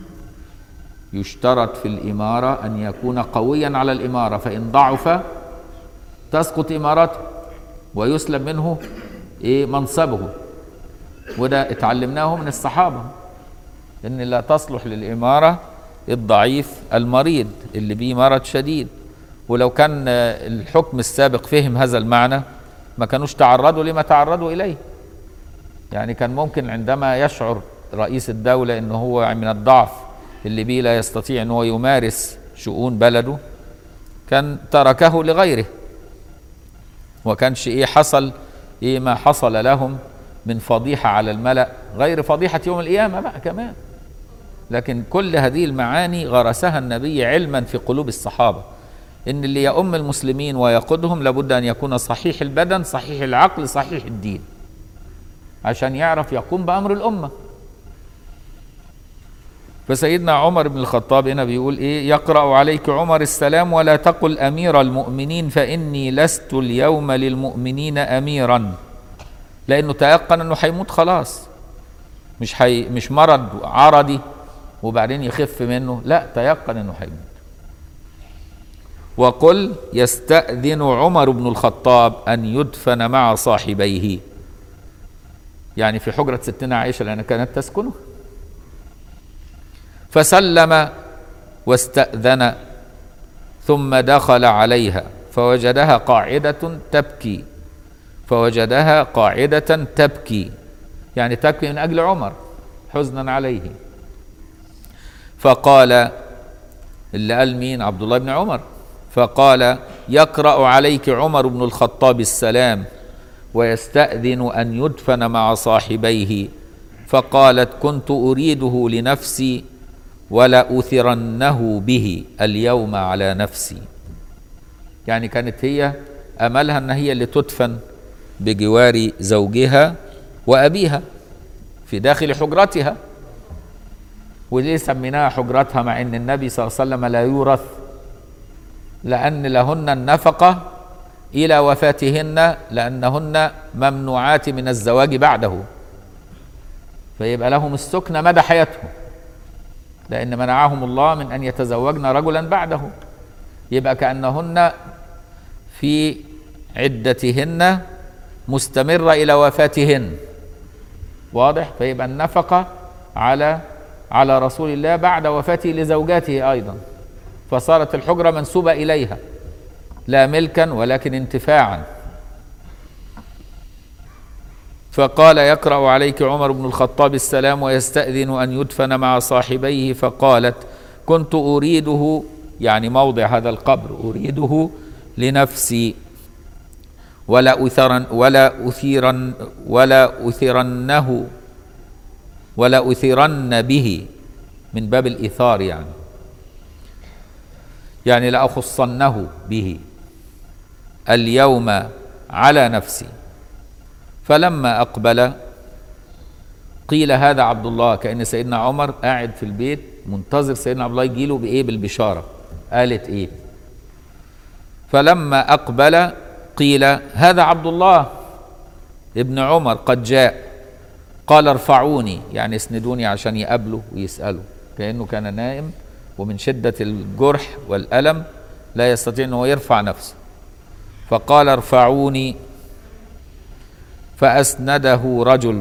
يشترط في الإمارة أن يكون قويا على الإمارة فإن ضعف تسقط إمارته ويسلب منه إيه منصبه وده اتعلمناه من الصحابة إن لا تصلح للإمارة الضعيف المريض اللي بيه مرض شديد ولو كان الحكم السابق فهم هذا المعنى ما كانوش تعرضوا لما تعرضوا إليه يعني كان ممكن عندما يشعر رئيس الدولة أنه هو من الضعف اللي بيه لا يستطيع أنه يمارس شؤون بلده كان تركه لغيره وكانش إيه حصل إيه ما حصل لهم من فضيحة على الملأ غير فضيحة يوم القيامة بقى كمان لكن كل هذه المعاني غرسها النبي علما في قلوب الصحابه ان اللي يؤم المسلمين ويقودهم لابد ان يكون صحيح البدن صحيح العقل صحيح الدين عشان يعرف يقوم بامر الامه فسيدنا عمر بن الخطاب هنا بيقول ايه يقرا عليك عمر السلام ولا تقل امير المؤمنين فاني لست اليوم للمؤمنين اميرا لانه تيقن انه هيموت خلاص مش حي مش مرض عرضي وبعدين يخف منه لا تيقن انه هيموت وقل يستأذن عمر بن الخطاب أن يدفن مع صاحبيه يعني في حجرة ستنا عائشة لأنها كانت تسكنه فسلم واستأذن ثم دخل عليها فوجدها قاعدة تبكي فوجدها قاعدة تبكي يعني تبكي من أجل عمر حزنا عليه فقال اللي قال مين عبد الله بن عمر فقال يقرأ عليك عمر بن الخطاب السلام ويستأذن أن يدفن مع صاحبيه فقالت كنت أريده لنفسي ولأثرنه به اليوم على نفسي يعني كانت هي أملها أن هي اللي تدفن بجوار زوجها وأبيها في داخل حجرتها وليه سميناها حجرتها مع أن النبي صلى الله عليه وسلم لا يورث لأن لهن النفقة إلى وفاتهن لأنهن ممنوعات من الزواج بعده فيبقى لهم السكنة مدى حياتهم لأن منعهم الله من أن يتزوجن رجلا بعده يبقى كأنهن في عدتهن مستمرة إلى وفاتهن واضح فيبقى النفقة على على رسول الله بعد وفاته لزوجاته أيضا فصارت الحجرة منسوبة إليها لا ملكا ولكن انتفاعا فقال يقرأ عليك عمر بن الخطاب السلام ويستأذن أن يدفن مع صاحبيه فقالت كنت أريده يعني موضع هذا القبر أريده لنفسي ولا أثرن ولا أثيرن ولا أثرنه ولا أثرن به من باب الإثار يعني يعني لأخصنه به اليوم على نفسي فلما أقبل قيل هذا عبد الله كأن سيدنا عمر قاعد في البيت منتظر سيدنا عبد الله يجيله بإيه بالبشارة قالت إيه فلما أقبل قيل هذا عبد الله ابن عمر قد جاء قال ارفعوني يعني اسندوني عشان يقابله ويسأله كأنه كان نائم ومن شدة الجرح والألم لا يستطيع أنه يرفع نفسه فقال ارفعوني فأسنده رجل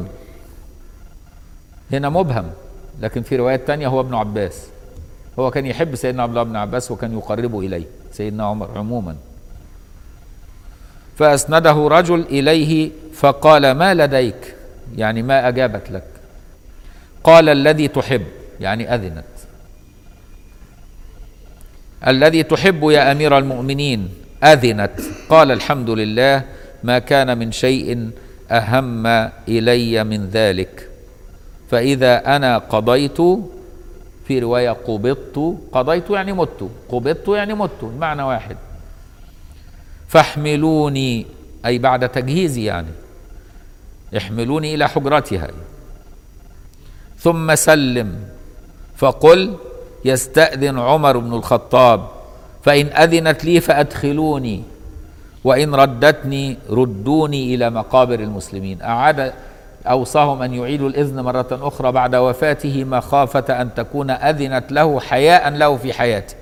هنا مبهم لكن في روايات تانية هو ابن عباس هو كان يحب سيدنا عبد الله بن عباس وكان يقربه إليه سيدنا عمر عموما فأسنده رجل إليه فقال ما لديك يعني ما أجابت لك قال الذي تحب يعني أذنت الذي تحب يا أمير المؤمنين أذنت قال الحمد لله ما كان من شيء أهم إلي من ذلك فإذا أنا قضيت في رواية قبضت قضيت يعني مت قبضت يعني مت المعنى واحد فاحملوني أي بعد تجهيزي يعني احملوني إلى حجرتها ثم سلم فقل يستأذن عمر بن الخطاب فإن أذنت لي فأدخلوني وإن ردتني ردوني إلى مقابر المسلمين أعاد أوصاهم أن يعيدوا الإذن مرة أخرى بعد وفاته مخافة أن تكون أذنت له حياء له في حياته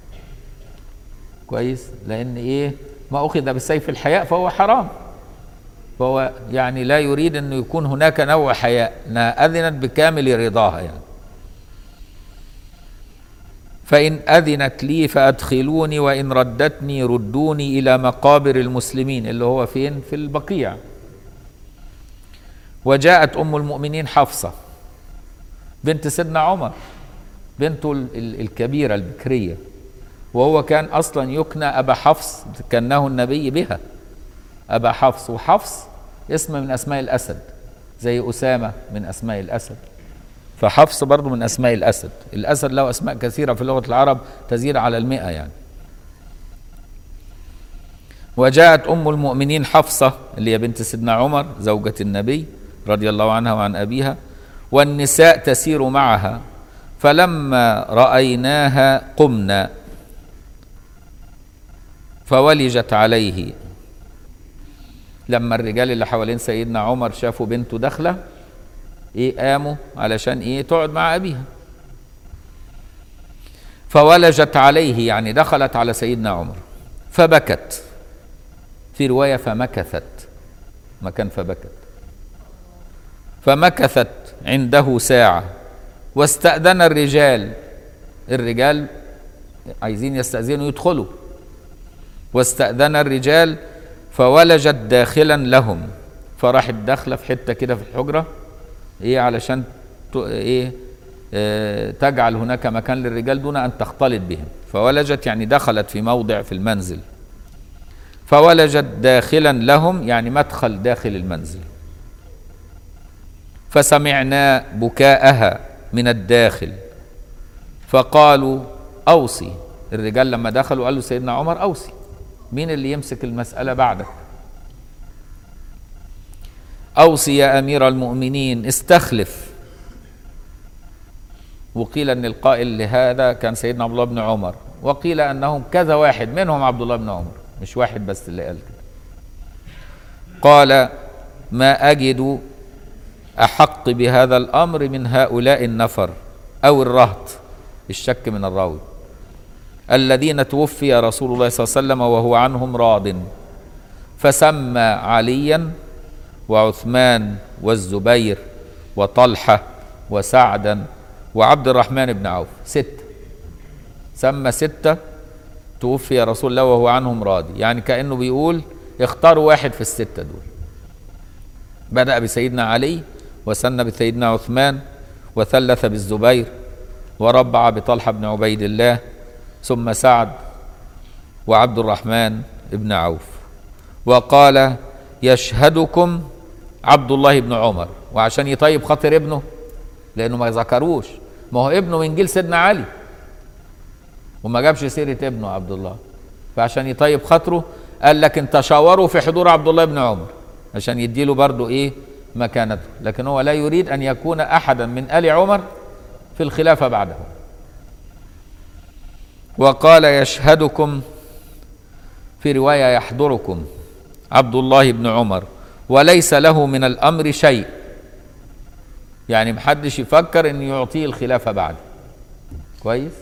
كويس لأن إيه ما أخذ بالسيف الحياء فهو حرام فهو يعني لا يريد أن يكون هناك نوع حياء أنها أذنت بكامل رضاها يعني فإن أذنت لي فأدخلوني وإن ردتني ردوني إلى مقابر المسلمين اللي هو فين في البقيع وجاءت أم المؤمنين حفصة بنت سيدنا عمر بنته الكبيرة البكرية وهو كان أصلا يكنى أبا حفص كناه النبي بها أبا حفص وحفص اسم من أسماء الأسد زي أسامة من أسماء الأسد فحفص برضه من أسماء الأسد الأسد له أسماء كثيرة في لغة العرب تزيد على المئة يعني وجاءت أم المؤمنين حفصة اللي هي بنت سيدنا عمر زوجة النبي رضي الله عنها وعن أبيها والنساء تسير معها فلما رأيناها قمنا فولجت عليه لما الرجال اللي حوالين سيدنا عمر شافوا بنته داخله ايه قاموا علشان ايه تقعد مع ابيها فولجت عليه يعني دخلت على سيدنا عمر فبكت في رواية فمكثت مكان فبكت فمكثت عنده ساعة واستأذن الرجال الرجال عايزين يستأذنوا يدخلوا واستأذن الرجال فولجت داخلا لهم فراحت داخله في حته كده في الحجره ايه علشان ت- ايه آه، تجعل هناك مكان للرجال دون ان تختلط بهم فولجت يعني دخلت في موضع في المنزل فولجت داخلا لهم يعني مدخل داخل المنزل فسمعنا بكاءها من الداخل فقالوا اوصي الرجال لما دخلوا قالوا سيدنا عمر اوصي مين اللي يمسك المساله بعدك اوصي يا امير المؤمنين استخلف وقيل ان القائل لهذا كان سيدنا عبد الله بن عمر وقيل انهم كذا واحد منهم عبد الله بن عمر مش واحد بس اللي قال كده قال ما اجد احق بهذا الامر من هؤلاء النفر او الرهط الشك من الراوي الذين توفي رسول الله صلى الله عليه وسلم وهو عنهم راض فسمى عليا وعثمان والزبير وطلحه وسعدا وعبد الرحمن بن عوف ستة سمى ستة توفي رسول الله وهو عنهم راضي يعني كأنه بيقول اختاروا واحد في الستة دول بدأ بسيدنا علي وسن بسيدنا عثمان وثلث بالزبير وربع بطلحة بن عبيد الله ثم سعد وعبد الرحمن بن عوف وقال يشهدكم عبد الله بن عمر وعشان يطيب خاطر ابنه لانه ما ذكروش ما هو ابنه من جيل سيدنا علي وما جابش سيره ابنه عبد الله فعشان يطيب خاطره قال لكن تشاوروا في حضور عبد الله بن عمر عشان يديله برضه ايه مكانته لكن هو لا يريد ان يكون احدا من ال عمر في الخلافه بعده وقال يشهدكم في روايه يحضركم عبد الله بن عمر وليس له من الامر شيء يعني محدش يفكر ان يعطيه الخلافه بعد كويس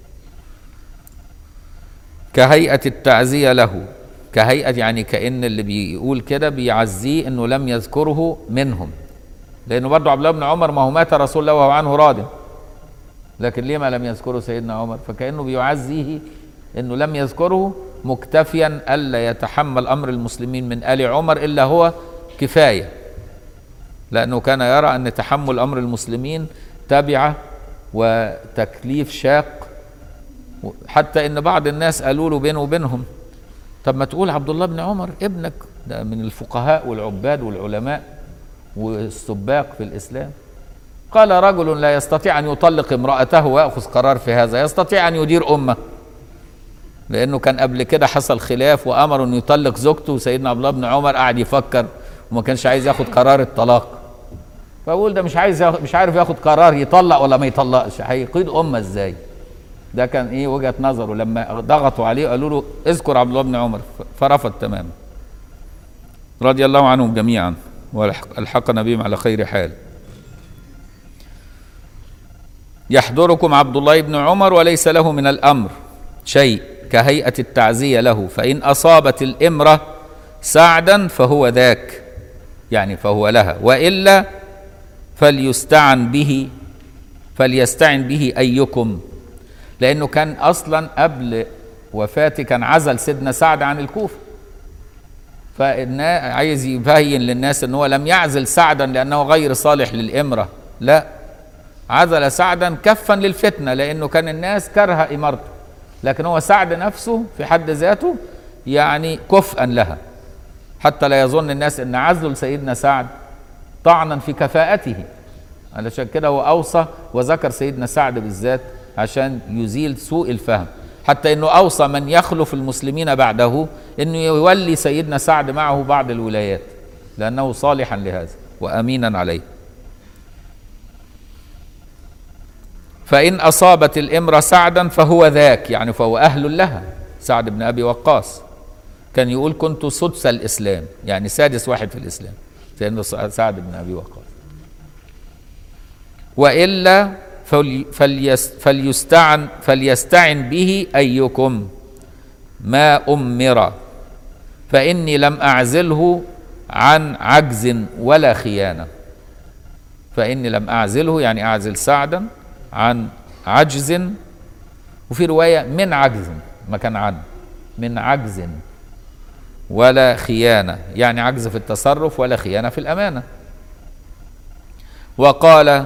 كهيئه التعزيه له كهيئه يعني كان اللي بيقول كده بيعزيه انه لم يذكره منهم لانه برضه عبد الله بن عمر ما هو مات رسول الله وهو عنه راض لكن ليه ما لم يذكره سيدنا عمر فكانه بيعزيه انه لم يذكره مكتفيا الا يتحمل امر المسلمين من ال عمر الا هو كفايه لانه كان يرى ان تحمل امر المسلمين تبعه وتكليف شاق حتى ان بعض الناس قالوا له بينه وبينهم طب ما تقول عبد الله بن عمر ابنك ده من الفقهاء والعباد والعلماء والسباق في الاسلام قال رجل لا يستطيع ان يطلق امراته وياخذ قرار في هذا يستطيع ان يدير امه لانه كان قبل كده حصل خلاف وامر انه يطلق زوجته وسيدنا عبد الله بن عمر قعد يفكر وما كانش عايز ياخد قرار الطلاق فبقول ده مش عايز ياخد مش عارف ياخد قرار يطلق ولا ما يطلقش هيقيد امه ازاي ده كان ايه وجهه نظره لما ضغطوا عليه قالوا له اذكر عبد الله بن عمر فرفض تماما رضي الله عنهم جميعا والحقنا بهم على خير حال يحضركم عبد الله بن عمر وليس له من الامر شيء كهيئه التعزيه له فان اصابت الامره سعدا فهو ذاك يعني فهو لها والا فليستعن به فليستعن به ايكم لانه كان اصلا قبل وفاته كان عزل سيدنا سعد عن الكوفه فإن عايز يبين للناس ان هو لم يعزل سعدا لانه غير صالح للامره لا عزل سعدا كفا للفتنه لانه كان الناس كره امارته لكن هو سعد نفسه في حد ذاته يعني كفءا لها حتى لا يظن الناس ان عزل سيدنا سعد طعنا في كفاءته علشان كده هو اوصى وذكر سيدنا سعد بالذات عشان يزيل سوء الفهم حتى انه اوصى من يخلف المسلمين بعده انه يولي سيدنا سعد معه بعض الولايات لانه صالحا لهذا وامينا عليه فان اصابت الامر سعدا فهو ذاك يعني فهو اهل لها سعد بن ابي وقاص كان يقول كنت سدس الاسلام يعني سادس واحد في الاسلام سيدنا سعد بن ابي وقاص والا فلي فليس فليستعن فليستعن به أيكم ما أمر فإني لم أعزله عن عجز ولا خيانة فإني لم أعزله يعني أعزل سعدا عن عجز وفي رواية من عجز ما كان عن من عجز ولا خيانة يعني عجز في التصرف ولا خيانة في الأمانة وقال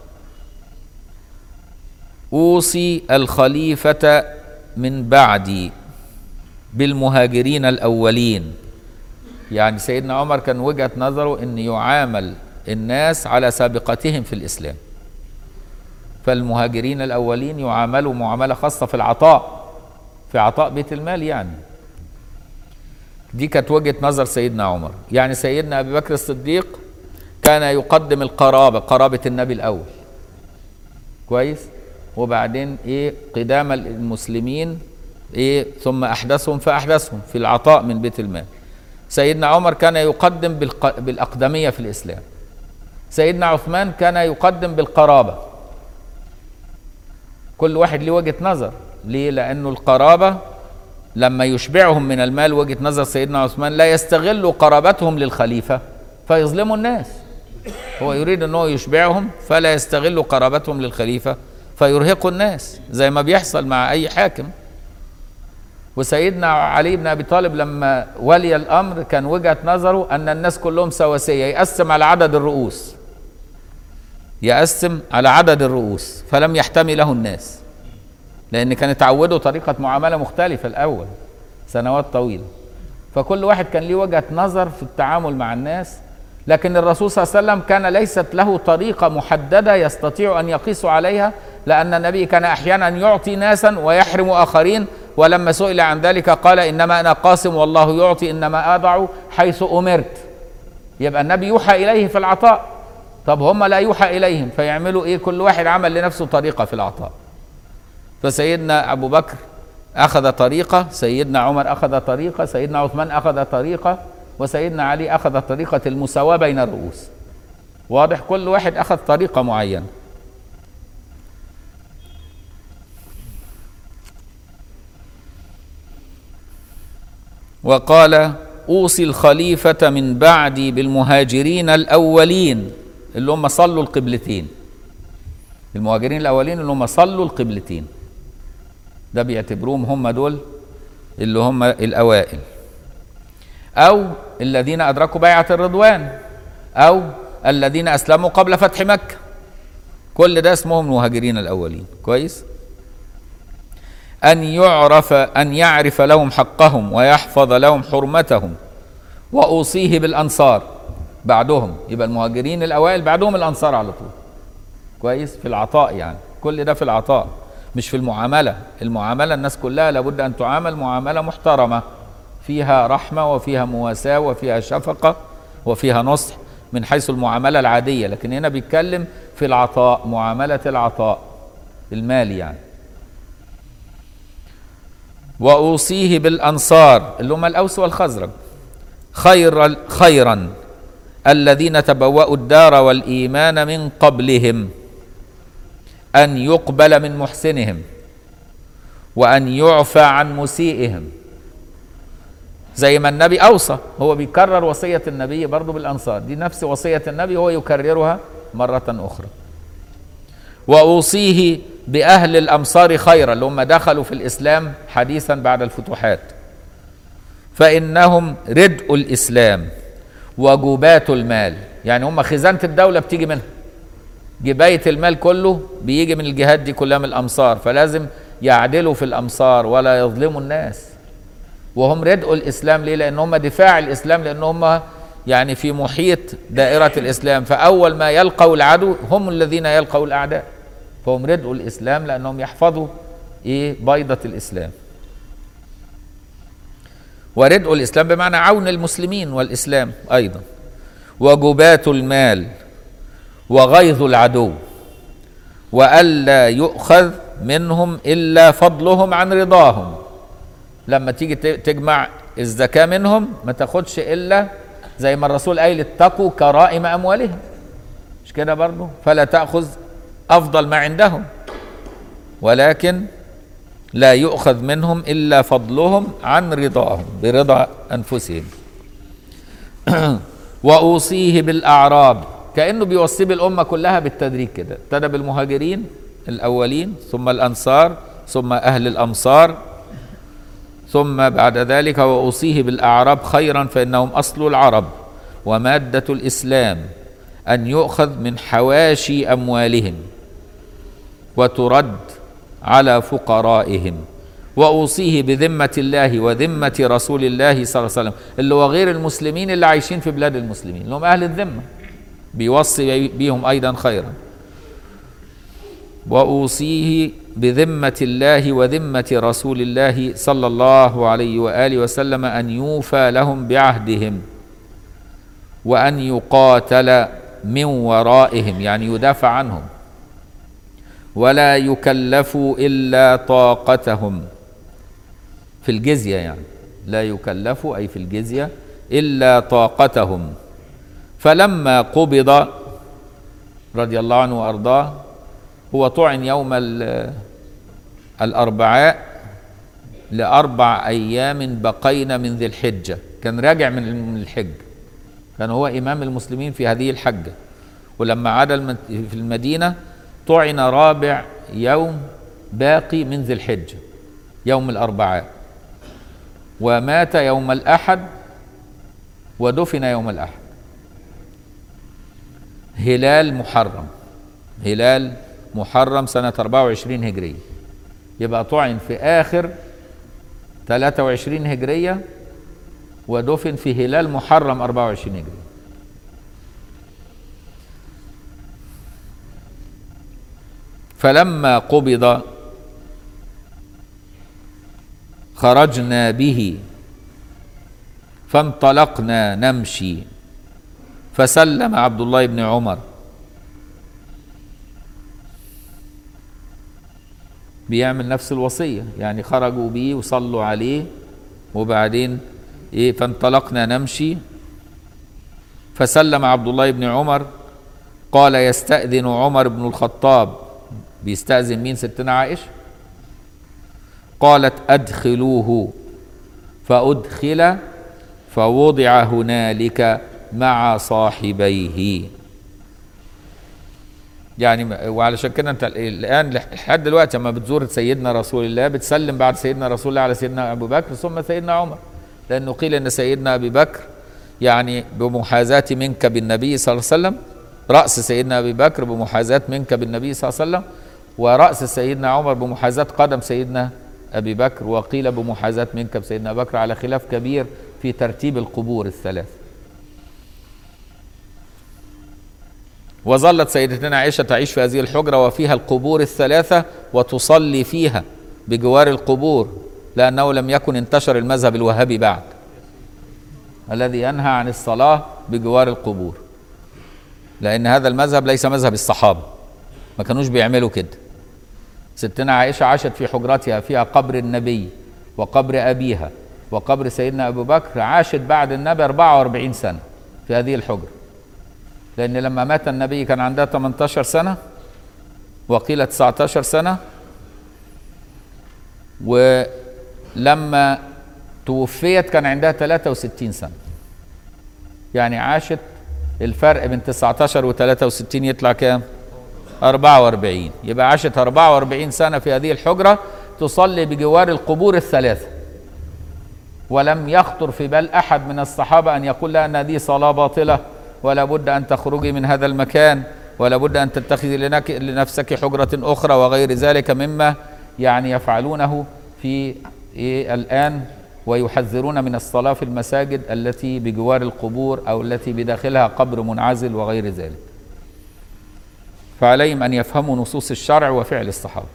أوصي الخليفة من بعدي بالمهاجرين الأولين يعني سيدنا عمر كان وجهة نظره أن يعامل الناس على سابقتهم في الإسلام فالمهاجرين الأولين يعاملوا معاملة خاصة في العطاء في عطاء بيت المال يعني دي كانت وجهة نظر سيدنا عمر يعني سيدنا أبي بكر الصديق كان يقدم القرابة قرابة النبي الأول كويس وبعدين إيه قدام المسلمين إيه ثم أحدثهم فأحدثهم في العطاء من بيت المال سيدنا عمر كان يقدم بالق... بالأقدمية في الإسلام سيدنا عثمان كان يقدم بالقرابة كل واحد له وجهة نظر ليه لأنه القرابة لما يشبعهم من المال وجهة نظر سيدنا عثمان لا يستغلوا قرابتهم للخليفة فيظلموا الناس هو يريد أنه يشبعهم فلا يستغلوا قرابتهم للخليفة فيرهقوا الناس زي ما بيحصل مع أي حاكم وسيدنا علي بن ابي طالب لما ولي الامر كان وجهه نظره ان الناس كلهم سواسيه يقسم على عدد الرؤوس يقسم على عدد الرؤوس فلم يحتمي له الناس لان كان اتعودوا طريقه معامله مختلفه الاول سنوات طويله فكل واحد كان ليه وجهه نظر في التعامل مع الناس لكن الرسول صلى الله عليه وسلم كان ليست له طريقه محدده يستطيع ان يقيس عليها لان النبي كان احيانا يعطي ناسا ويحرم اخرين ولما سئل عن ذلك قال انما انا قاسم والله يعطي انما اضع حيث امرت يبقى النبي يوحى اليه في العطاء طب هم لا يوحى اليهم فيعملوا ايه كل واحد عمل لنفسه طريقه في العطاء فسيدنا ابو بكر اخذ طريقه سيدنا عمر اخذ طريقه سيدنا عثمان اخذ طريقه وسيدنا علي اخذ طريقه المساواه بين الرؤوس واضح كل واحد اخذ طريقه معينه وقال اوصي الخليفه من بعدي بالمهاجرين الاولين اللي هم صلوا القبلتين المهاجرين الاولين اللي هم صلوا القبلتين ده بيعتبروهم هم دول اللي هم الاوائل او الذين ادركوا بيعه الرضوان او الذين اسلموا قبل فتح مكه كل ده اسمهم المهاجرين الاولين كويس أن يعرف أن يعرف لهم حقهم ويحفظ لهم حرمتهم وأوصيه بالأنصار بعدهم يبقى المهاجرين الأوائل بعدهم الأنصار على طول كويس في العطاء يعني كل ده في العطاء مش في المعاملة المعاملة الناس كلها لابد أن تعامل معاملة محترمة فيها رحمة وفيها مواساة وفيها شفقة وفيها نصح من حيث المعاملة العادية لكن هنا بيتكلم في العطاء معاملة العطاء المالي يعني واوصيه بالانصار اللي هم الاوس والخزرج خير خيرا الذين تبوأوا الدار والايمان من قبلهم ان يقبل من محسنهم وان يعفى عن مسيئهم زي ما النبي اوصى هو بيكرر وصيه النبي برضه بالانصار دي نفس وصيه النبي هو يكررها مره اخرى واوصيه باهل الامصار خيرا اللي هم دخلوا في الاسلام حديثا بعد الفتوحات فانهم ردء الاسلام وجبات المال يعني هم خزانه الدوله بتيجي منها جبايه المال كله بيجي من الجهات دي كلها من الامصار فلازم يعدلوا في الامصار ولا يظلموا الناس وهم ردء الاسلام ليه لان هم دفاع الاسلام لان هم يعني في محيط دائره الاسلام فاول ما يلقوا العدو هم الذين يلقوا الاعداء فهم ردء الاسلام لانهم يحفظوا ايه بيضه الاسلام وردء الاسلام بمعنى عون المسلمين والاسلام ايضا وجبات المال وغيظ العدو والا يؤخذ منهم الا فضلهم عن رضاهم لما تيجي تجمع الزكاه منهم ما تاخدش الا زي ما الرسول قايل اتقوا كرائم اموالهم مش كده برضه فلا تاخذ افضل ما عندهم ولكن لا يؤخذ منهم الا فضلهم عن رضاهم برضا انفسهم واوصيه بالاعراب كانه بيوصي بالامه كلها بالتدريج كده ابتدى بالمهاجرين الاولين ثم الانصار ثم اهل الامصار ثم بعد ذلك واوصيه بالاعراب خيرا فانهم اصل العرب وماده الاسلام ان يؤخذ من حواشي اموالهم وترد على فقرائهم واوصيه بذمه الله وذمه رسول الله صلى الله عليه وسلم اللي هو غير المسلمين اللي عايشين في بلاد المسلمين اللي هم اهل الذمه بيوصي بيهم ايضا خيرا واوصيه بذمه الله وذمه رسول الله صلى الله عليه واله وسلم ان يوفى لهم بعهدهم وان يقاتل من ورائهم يعني يدافع عنهم ولا يكلفوا الا طاقتهم في الجزيه يعني لا يكلفوا اي في الجزيه الا طاقتهم فلما قبض رضي الله عنه وارضاه هو طعن يوم ال- الاربعاء لاربع ايام بقين من ذي الحجه كان راجع من من الحج كان هو امام المسلمين في هذه الحجه ولما عاد الم- في المدينه طعن رابع يوم باقي من ذي الحجه يوم الاربعاء ومات يوم الاحد ودفن يوم الاحد هلال محرم هلال محرم سنة 24 هجرية يبقى طعن في آخر 23 هجرية ودفن في هلال محرم 24 هجرية فلما قبض خرجنا به فانطلقنا نمشي فسلم عبد الله بن عمر بيعمل نفس الوصية يعني خرجوا بيه وصلوا عليه وبعدين إيه فانطلقنا نمشي فسلم عبد الله بن عمر قال يستأذن عمر بن الخطاب بيستأذن مين ستنا عائشة قالت أدخلوه فأدخل فوضع هنالك مع صاحبيه يعني وعلشان كده انت الان لحد دلوقتي لما بتزور سيدنا رسول الله بتسلم بعد سيدنا رسول الله على سيدنا ابو بكر ثم سيدنا عمر لانه قيل ان سيدنا ابي بكر يعني بمحاذاة منك بالنبي صلى الله عليه وسلم راس سيدنا ابي بكر بمحاذاة منك بالنبي صلى الله عليه وسلم وراس سيدنا عمر بمحاذاة قدم سيدنا ابي بكر وقيل بمحاذاة منك بسيدنا ابي بكر على خلاف كبير في ترتيب القبور الثلاث وظلت سيدتنا عائشة تعيش في هذه الحجرة وفيها القبور الثلاثة وتصلي فيها بجوار القبور لأنه لم يكن انتشر المذهب الوهابي بعد الذي ينهى عن الصلاة بجوار القبور لأن هذا المذهب ليس مذهب الصحابة ما كانوش بيعملوا كده ستنا عائشة عاشت في حجرتها فيها قبر النبي وقبر أبيها وقبر سيدنا أبو بكر عاشت بعد النبي 44 سنة في هذه الحجرة لأن لما مات النبي كان عندها 18 سنة وقيل 19 سنة ولما توفيت كان عندها 63 سنة يعني عاشت الفرق بين 19 و 63 يطلع كام؟ 44 يبقى عاشت 44 سنة في هذه الحجرة تصلي بجوار القبور الثلاثة ولم يخطر في بال أحد من الصحابة أن يقول لها أن هذه صلاة باطلة ولا بد أن تخرجي من هذا المكان ولا بد أن تتخذي لنك- لنفسك حجرة أخرى وغير ذلك مما يعني يفعلونه في إيه الآن ويحذرون من الصلاة في المساجد التي بجوار القبور أو التي بداخلها قبر منعزل وغير ذلك فعليهم أن يفهموا نصوص الشرع وفعل الصحابة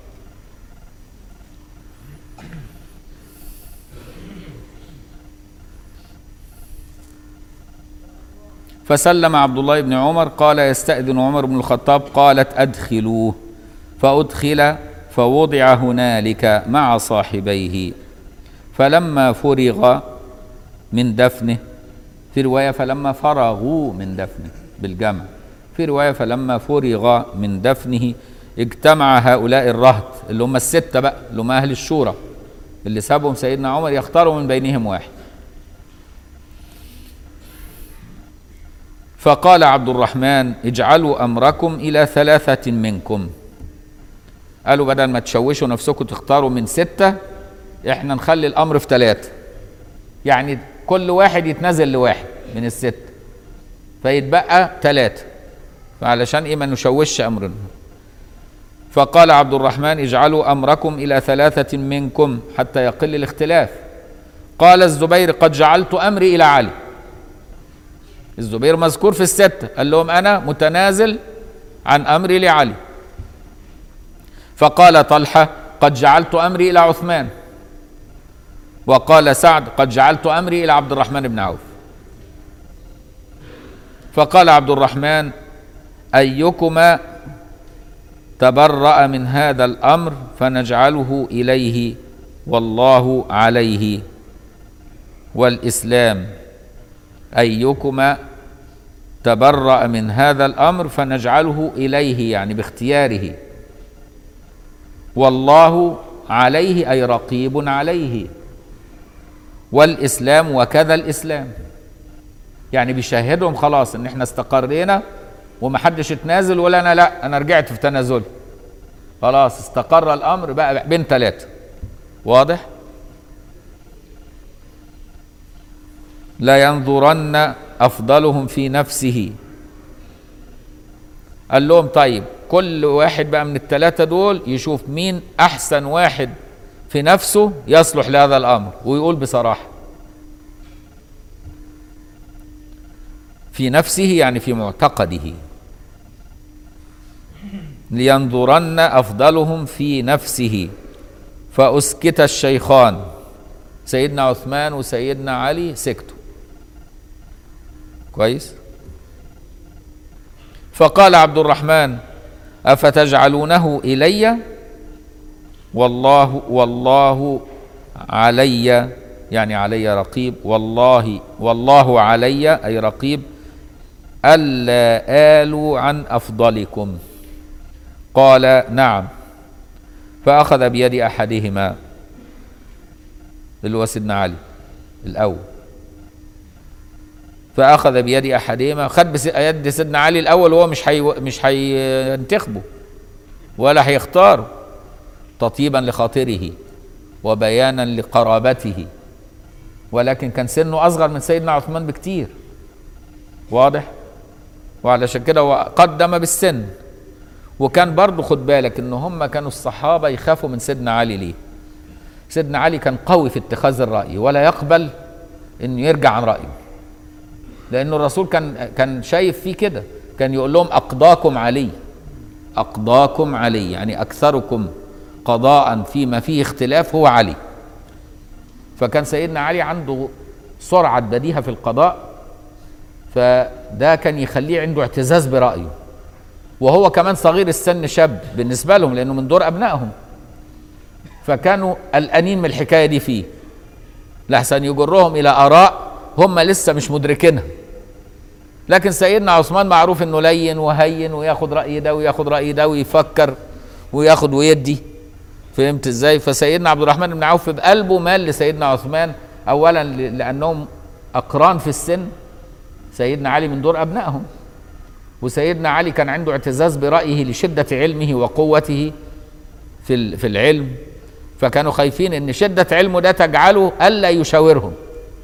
فسلم عبد الله بن عمر قال يستأذن عمر بن الخطاب قالت أدخلوه فأدخل فوضع هنالك مع صاحبيه فلما فرغ من دفنه في رواية فلما فرغوا من دفنه بالجمع في رواية فلما فرغ من دفنه اجتمع هؤلاء الرهط اللي هم الستة بقى اللي هم أهل الشورى اللي سابهم سيدنا عمر يختاروا من بينهم واحد فقال عبد الرحمن اجعلوا أمركم إلى ثلاثة منكم قالوا بدل ما تشوشوا نفسكم تختاروا من ستة احنا نخلي الأمر في ثلاثة يعني كل واحد يتنازل لواحد من الستة فيتبقى ثلاثة فعلشان ايه ما نشوش امرنا فقال عبد الرحمن اجعلوا امركم الى ثلاثة منكم حتى يقل الاختلاف قال الزبير قد جعلت امري الى علي الزبير مذكور في الستة قال لهم انا متنازل عن امري لعلي فقال طلحة قد جعلت امري الى عثمان وقال سعد قد جعلت امري الى عبد الرحمن بن عوف فقال عبد الرحمن ايكما تبرأ من هذا الامر فنجعله اليه والله عليه والاسلام ايكما تبرأ من هذا الامر فنجعله اليه يعني باختياره والله عليه اي رقيب عليه والاسلام وكذا الاسلام يعني بيشهدهم خلاص ان احنا استقرينا ومحدش اتنازل ولا انا لا انا رجعت في تنازلي خلاص استقر الامر بقى بين ثلاثه واضح لا ينظرن افضلهم في نفسه قال لهم طيب كل واحد بقى من الثلاثه دول يشوف مين احسن واحد في نفسه يصلح لهذا الامر ويقول بصراحه في نفسه يعني في معتقده لينظرن افضلهم في نفسه فاسكت الشيخان سيدنا عثمان وسيدنا علي سكتوا كويس فقال عبد الرحمن افتجعلونه الي والله والله علي يعني علي رقيب والله والله علي اي رقيب الا آلوا عن افضلكم قال نعم فاخذ بيد احدهما اللي هو سيدنا علي الاول فاخذ بيد احدهما خد بيد سيدنا علي الاول وهو مش حي مش هينتخبه ولا هيختاره تطيبا لخاطره وبيانا لقرابته ولكن كان سنه اصغر من سيدنا عثمان بكتير واضح وعلشان كده هو قدم بالسن وكان برضه خد بالك ان هم كانوا الصحابه يخافوا من سيدنا علي ليه سيدنا علي كان قوي في اتخاذ الراي ولا يقبل انه يرجع عن رايه لانه الرسول كان كان شايف فيه كده كان يقول لهم اقضاكم علي اقضاكم علي يعني اكثركم قضاء فيما فيه اختلاف هو علي فكان سيدنا علي عنده سرعه بديهه في القضاء فده كان يخليه عنده اعتزاز برايه وهو كمان صغير السن شاب بالنسبه لهم لانه من دور ابنائهم فكانوا قلقانين من الحكايه دي فيه لحسن يجرهم الى اراء هم لسه مش مدركينها لكن سيدنا عثمان معروف انه لين وهين وياخد راي ده وياخد راي ده ويفكر وياخد ويدي فهمت ازاي فسيدنا عبد الرحمن بن عوف بقلبه مال لسيدنا عثمان اولا لانهم اقران في السن سيدنا علي من دور ابنائهم وسيدنا علي كان عنده اعتزاز برايه لشده علمه وقوته في في العلم فكانوا خايفين ان شده علمه ده تجعله الا يشاورهم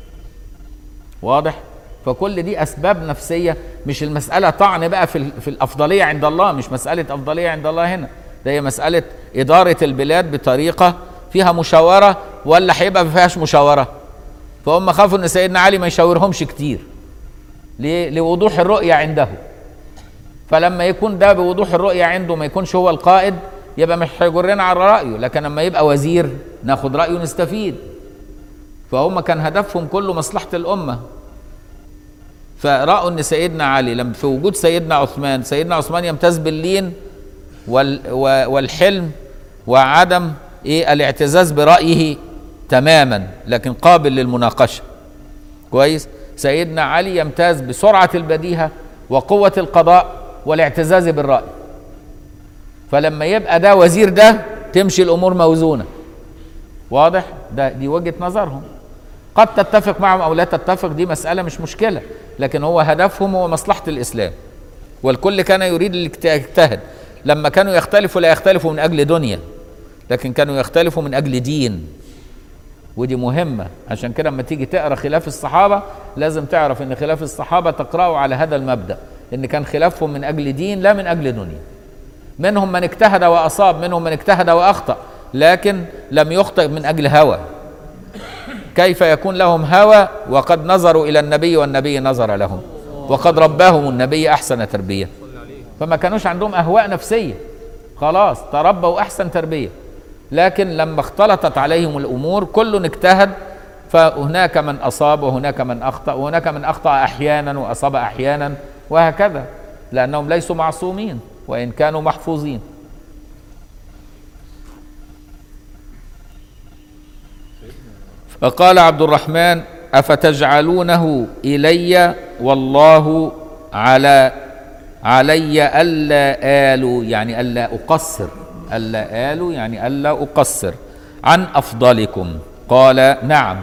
واضح فكل دي اسباب نفسيه مش المساله طعن بقى في في الافضليه عند الله مش مساله افضليه عند الله هنا ده هي مساله اداره البلاد بطريقه فيها مشاوره ولا هيبقى ما فيهاش مشاوره فهم خافوا ان سيدنا علي ما يشاورهمش كتير ليه؟ لوضوح الرؤيه عنده فلما يكون ده بوضوح الرؤيه عنده ما يكونش هو القائد يبقى مش هيجرنا على رايه لكن لما يبقى وزير ناخد رايه نستفيد فهم كان هدفهم كله مصلحه الامه فرأوا ان سيدنا علي لما في وجود سيدنا عثمان سيدنا عثمان يمتاز باللين وال والحلم وعدم ايه الاعتزاز برأيه تماما لكن قابل للمناقشة كويس سيدنا علي يمتاز بسرعة البديهة وقوة القضاء والاعتزاز بالرأي فلما يبقى ده وزير ده تمشي الامور موزونه واضح ده دي وجهه نظرهم قد تتفق معهم او لا تتفق دي مساله مش مشكله لكن هو هدفهم هو مصلحه الاسلام والكل كان يريد الاجت- يجتهد لما كانوا يختلفوا لا يختلفوا من اجل دنيا لكن كانوا يختلفوا من اجل دين ودي مهمه عشان كده لما تيجي تقرا خلاف الصحابه لازم تعرف ان خلاف الصحابه تقراه على هذا المبدا ان كان خلافهم من اجل دين لا من اجل دنيا منهم من اجتهد واصاب منهم من اجتهد واخطا لكن لم يخطئ من اجل هوى كيف يكون لهم هوى وقد نظروا الى النبي والنبي نظر لهم وقد رباهم النبي احسن تربيه فما كانوش عندهم اهواء نفسيه خلاص تربوا احسن تربيه لكن لما اختلطت عليهم الامور كل اجتهد فهناك من اصاب وهناك من اخطا وهناك من اخطا احيانا واصاب احيانا وهكذا لانهم ليسوا معصومين وان كانوا محفوظين فقال عبد الرحمن افتجعلونه الي والله على علي الا آل يعني الا اقصر الا آل يعني الا اقصر عن افضلكم قال نعم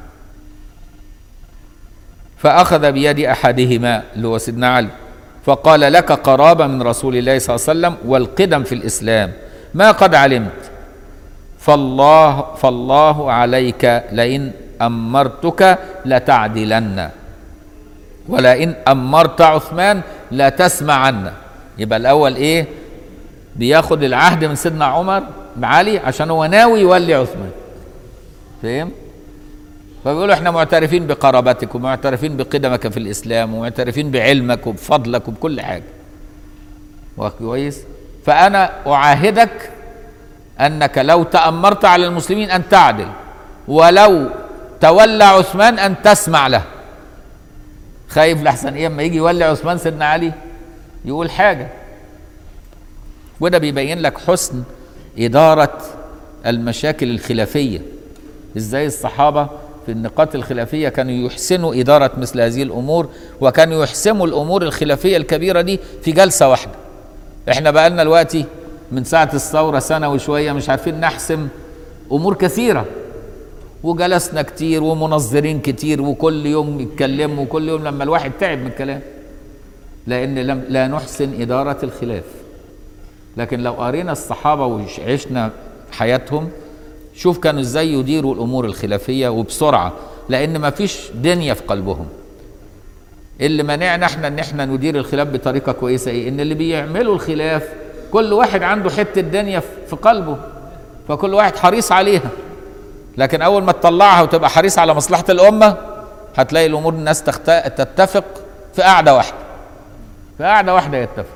فاخذ بيد احدهما اللي هو سيدنا علي فقال لك قرابه من رسول الله صلى الله عليه وسلم والقدم في الاسلام ما قد علمت فالله فالله عليك لئن امرتك لتعدلن ولئن امرت عثمان لتسمعن يبقى الاول ايه بياخد العهد من سيدنا عمر علي عشان هو ناوي يولي عثمان فاهم فبيقولوا احنا معترفين بقرابتك ومعترفين بقدمك في الاسلام ومعترفين بعلمك وبفضلك وبكل حاجه كويس فانا اعاهدك انك لو تامرت على المسلمين ان تعدل ولو تولى عثمان ان تسمع له خايف لحسن ايه اما يجي يولي عثمان سيدنا علي يقول حاجه وده بيبين لك حسن اداره المشاكل الخلافيه ازاي الصحابه في النقاط الخلافيه كانوا يحسنوا اداره مثل هذه الامور وكانوا يحسموا الامور الخلافيه الكبيره دي في جلسه واحده احنا بقالنا دلوقتي من ساعه الثوره سنه وشويه مش عارفين نحسم امور كثيره وجلسنا كتير ومنظرين كتير وكل يوم يتكلموا وكل يوم لما الواحد تعب من الكلام لان لم لا نحسن اداره الخلاف لكن لو قرينا الصحابه وعشنا حياتهم شوف كانوا ازاي يديروا الامور الخلافيه وبسرعه لان ما فيش دنيا في قلبهم اللي منعنا احنا ان احنا ندير الخلاف بطريقه كويسه ايه ان اللي بيعملوا الخلاف كل واحد عنده حته دنيا في قلبه فكل واحد حريص عليها لكن اول ما تطلعها وتبقى حريص على مصلحه الامه هتلاقي الامور الناس تخت... تتفق في قعده واحده في قعده واحده يتفق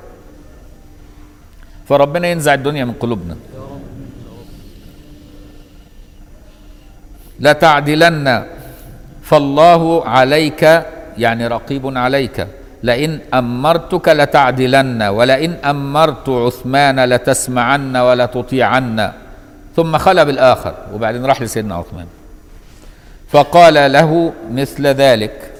فربنا ينزع الدنيا من قلوبنا لتعدلن فالله عليك يعني رقيب عليك لئن أمرتك لتعدلن ولئن أمرت عثمان لتسمعن ولتطيعن ثم خلى بالآخر وبعدين راح لسيدنا عثمان فقال له مثل ذلك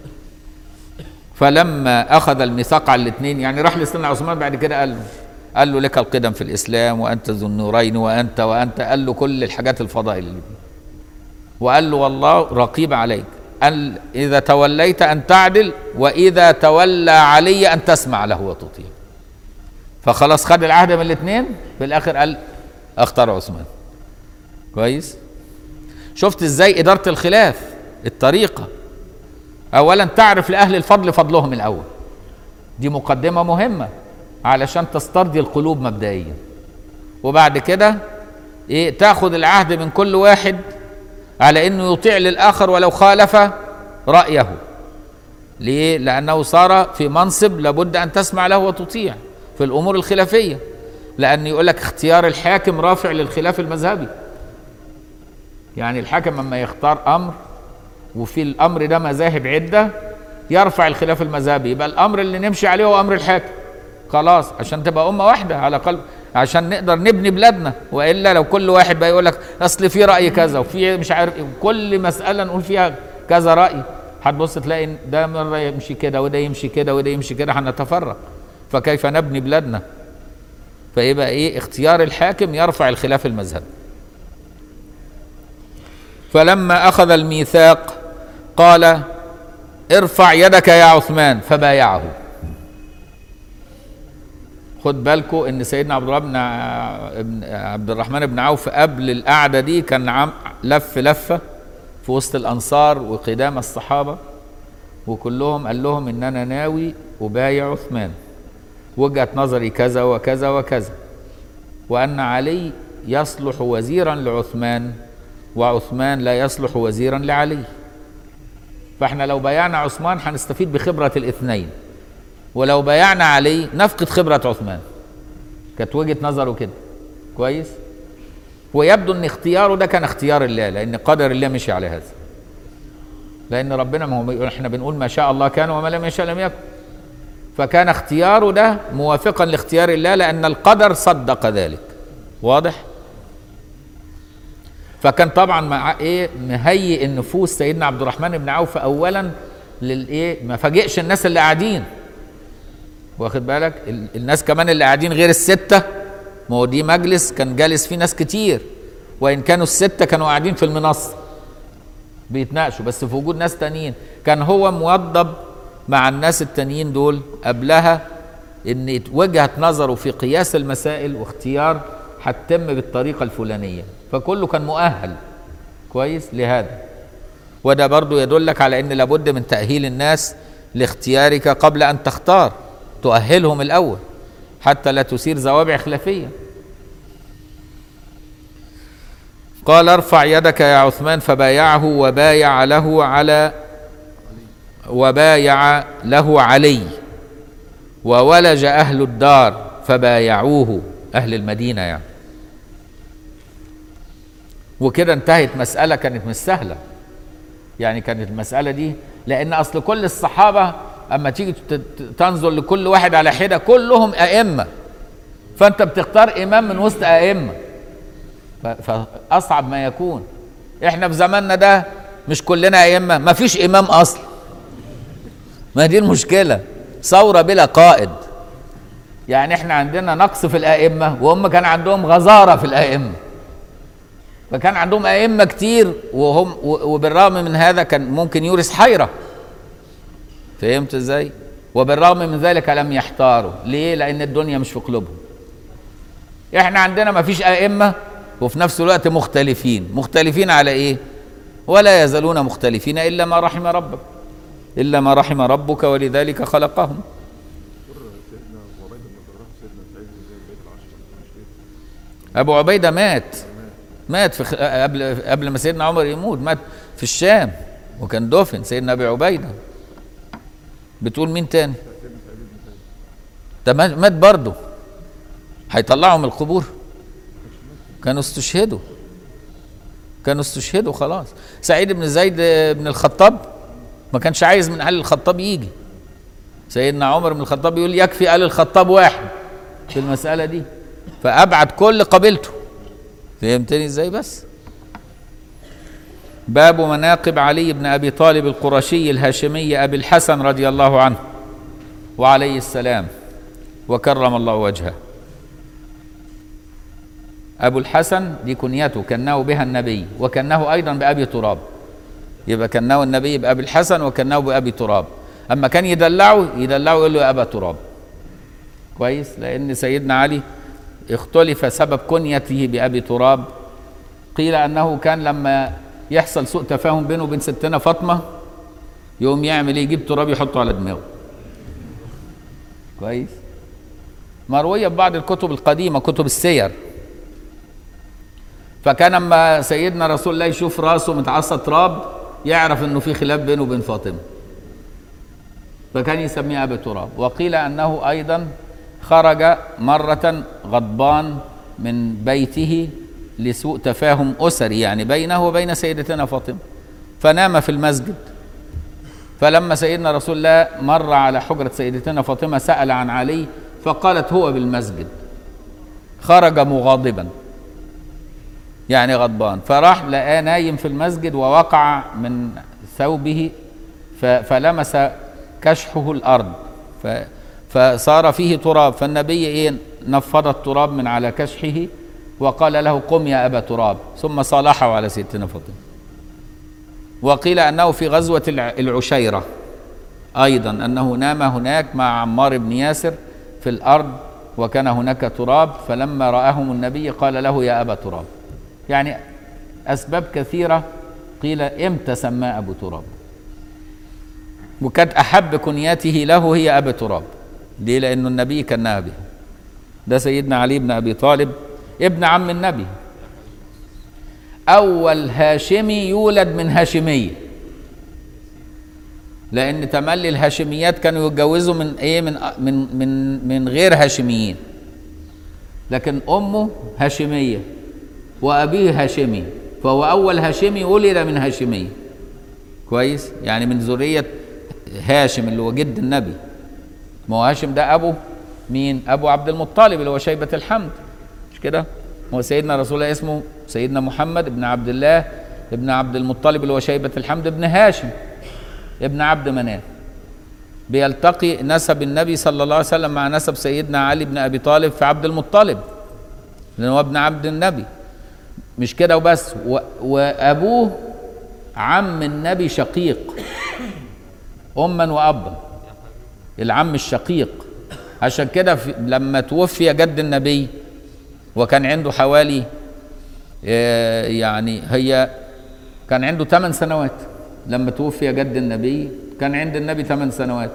فلما أخذ الميثاق على الاثنين يعني راح لسيدنا عثمان بعد كده قال له قال له لك القدم في الإسلام وأنت ذو النورين وأنت وأنت قال له كل الحاجات الفضائل اللي دي وقال له والله رقيب عليك أن إذا توليت أن تعدل وإذا تولى علي أن تسمع له وتطيع فخلاص خد العهد من الاثنين في الآخر قال اختار عثمان كويس شفت ازاي إدارة الخلاف الطريقة أولا تعرف لأهل الفضل فضلهم الأول دي مقدمة مهمة علشان تسترضي القلوب مبدئيا وبعد كده ايه تاخد العهد من كل واحد على انه يطيع للاخر ولو خالف رايه ليه لانه صار في منصب لابد ان تسمع له وتطيع في الامور الخلافيه لان يقول لك اختيار الحاكم رافع للخلاف المذهبي يعني الحاكم لما يختار امر وفي الامر ده مذاهب عده يرفع الخلاف المذهبي يبقى الامر اللي نمشي عليه هو امر الحاكم خلاص عشان تبقى امه واحده على قلب عشان نقدر نبني بلادنا والا لو كل واحد بقى يقول لك اصل في راي كذا وفي مش عارف إيه كل مساله نقول فيها كذا راي هتبص تلاقي ده مره يمشي كده وده يمشي كده وده يمشي كده هنتفرق فكيف نبني بلادنا فيبقى ايه اختيار الحاكم يرفع الخلاف المذهبي فلما اخذ الميثاق قال ارفع يدك يا عثمان فبايعه خد بالكم ان سيدنا عبد الله بن ع- بن عبد الرحمن بن عوف قبل القعده دي كان عم لف لفه في وسط الانصار وقدام الصحابه وكلهم قال لهم ان انا ناوي ابايع عثمان وجهه نظري كذا وكذا وكذا وان علي يصلح وزيرا لعثمان وعثمان لا يصلح وزيرا لعلي فاحنا لو بايعنا عثمان هنستفيد بخبره الاثنين ولو بايعنا علي نفقد خبره عثمان كانت وجهه نظره كده كويس ويبدو ان اختياره ده كان اختيار الله لان قدر الله مشي على هذا لان ربنا ما هو احنا بنقول ما شاء الله كان وما لم يشاء لم يكن فكان اختياره ده موافقا لاختيار الله لان القدر صدق ذلك واضح فكان طبعا مع ايه مهيئ النفوس سيدنا عبد الرحمن بن عوف اولا للايه ما فاجئش الناس اللي قاعدين واخد بالك ال- الناس كمان اللي قاعدين غير الستة ما هو دي مجلس كان جالس فيه ناس كتير وإن كانوا الستة كانوا قاعدين في المنصة بيتناقشوا بس في وجود ناس تانيين كان هو موضب مع الناس التانيين دول قبلها ان وجهة نظره في قياس المسائل واختيار هتتم بالطريقة الفلانية فكله كان مؤهل كويس لهذا وده برضو يدلك على ان لابد من تأهيل الناس لاختيارك قبل ان تختار تؤهلهم الاول حتى لا تثير زوابع خلافيه قال ارفع يدك يا عثمان فبايعه وبايع له على وبايع له علي وولج اهل الدار فبايعوه اهل المدينه يعني وكده انتهت مساله كانت مش سهله يعني كانت المسألة دي لأن أصل كل الصحابة أما تيجي ت- ت- تنظر لكل واحد على حدة كلهم أئمة فأنت بتختار إمام من وسط أئمة ف- فأصعب ما يكون إحنا في زماننا ده مش كلنا أئمة ما فيش إمام أصلا ما دي المشكلة ثورة بلا قائد يعني إحنا عندنا نقص في الأئمة وهم كان عندهم غزارة في الأئمة فكان عندهم أئمة كتير وهم و- وبالرغم من هذا كان ممكن يورث حيرة فهمت ازاي؟ وبالرغم من ذلك لم يحتاروا ليه؟ لأن الدنيا مش في قلوبهم احنا عندنا ما فيش أئمة وفي نفس الوقت مختلفين مختلفين على ايه؟ ولا يزالون مختلفين إلا ما رحم ربك إلا ما رحم ربك ولذلك خلقهم أبو عبيدة مات مات في خ... قبل قبل ما سيدنا عمر يموت مات في الشام وكان دفن سيدنا ابي عبيده بتقول مين تاني ده مات مات برضه هيطلعوا من القبور كانوا استشهدوا كانوا استشهدوا خلاص سعيد بن زيد بن الخطاب ما كانش عايز من آل الخطاب يجي سيدنا عمر بن الخطاب يقول يكفي آل الخطاب واحد في المسألة دي فأبعد كل قبيلته فهمتني ازاي بس باب مناقب علي بن ابي طالب القرشي الهاشمي ابي الحسن رضي الله عنه وعليه السلام وكرم الله وجهه ابو الحسن دي كنيته كناه بها النبي وكناه ايضا بابي تراب يبقى كناه النبي بابي الحسن وكناه بابي تراب اما كان يدلعه يدلعه يقول له يا ابا تراب كويس لان سيدنا علي اختلف سبب كنيته بأبي تراب قيل أنه كان لما يحصل سوء تفاهم بينه وبين ستنا فاطمة يقوم يعمل ايه يجيب تراب يحطه على دماغه كويس مروية في بعض الكتب القديمة كتب السير فكان اما سيدنا رسول الله يشوف راسه متعصى تراب يعرف انه في خلاف بينه وبين فاطمه فكان يسميه ابي تراب وقيل انه ايضا خرج مرة غضبان من بيته لسوء تفاهم أسري يعني بينه وبين سيدتنا فاطمة فنام في المسجد فلما سيدنا رسول الله مر على حجرة سيدتنا فاطمة سأل عن علي فقالت هو بالمسجد خرج مغاضبا يعني غضبان فراح لقاه نايم في المسجد ووقع من ثوبه ف- فلمس كشحه الأرض ف فصار فيه تراب فالنبي ايه نفض التراب من على كشحه وقال له قم يا أبا تراب ثم صالحه على ستنا فاطمة وقيل أنه في غزوة الع- العشيرة أيضا أنه نام هناك مع عمار بن ياسر في الأرض وكان هناك تراب فلما رآهم النبي قال له يا أبا تراب يعني أسباب كثيرة قيل إمتى سماه أبو تراب وكانت أحب كنياته له هي أبا تراب ليه لأنه النبي كان به ده سيدنا علي بن أبي طالب ابن عم النبي أول هاشمي يولد من هاشمية لأن تملي الهاشميات كانوا يتجوزوا من إيه من من من من غير هاشميين لكن أمه هاشمية وأبيه هاشمي فهو أول هاشمي ولد من هاشمية كويس يعني من ذرية هاشم اللي هو جد النبي ما هو هاشم ده أبو مين أبو عبد المطلب اللي هو شيبة الحمد مش كده هو سيدنا رسول الله اسمه سيدنا محمد ابن عبد الله ابن عبد المطلب اللي هو شيبة الحمد ابن هاشم ابن عبد مناف بيلتقي نسب النبي صلى الله عليه وسلم مع نسب سيدنا علي بن ابي طالب في عبد المطلب لان هو ابن عبد النبي مش كده وبس و... وابوه عم النبي شقيق اما وابا العم الشقيق عشان كده في... لما توفي جد النبي وكان عنده حوالي آه، يعني هي كان عنده 8 سنوات لما توفي جد النبي كان عند النبي 8 سنوات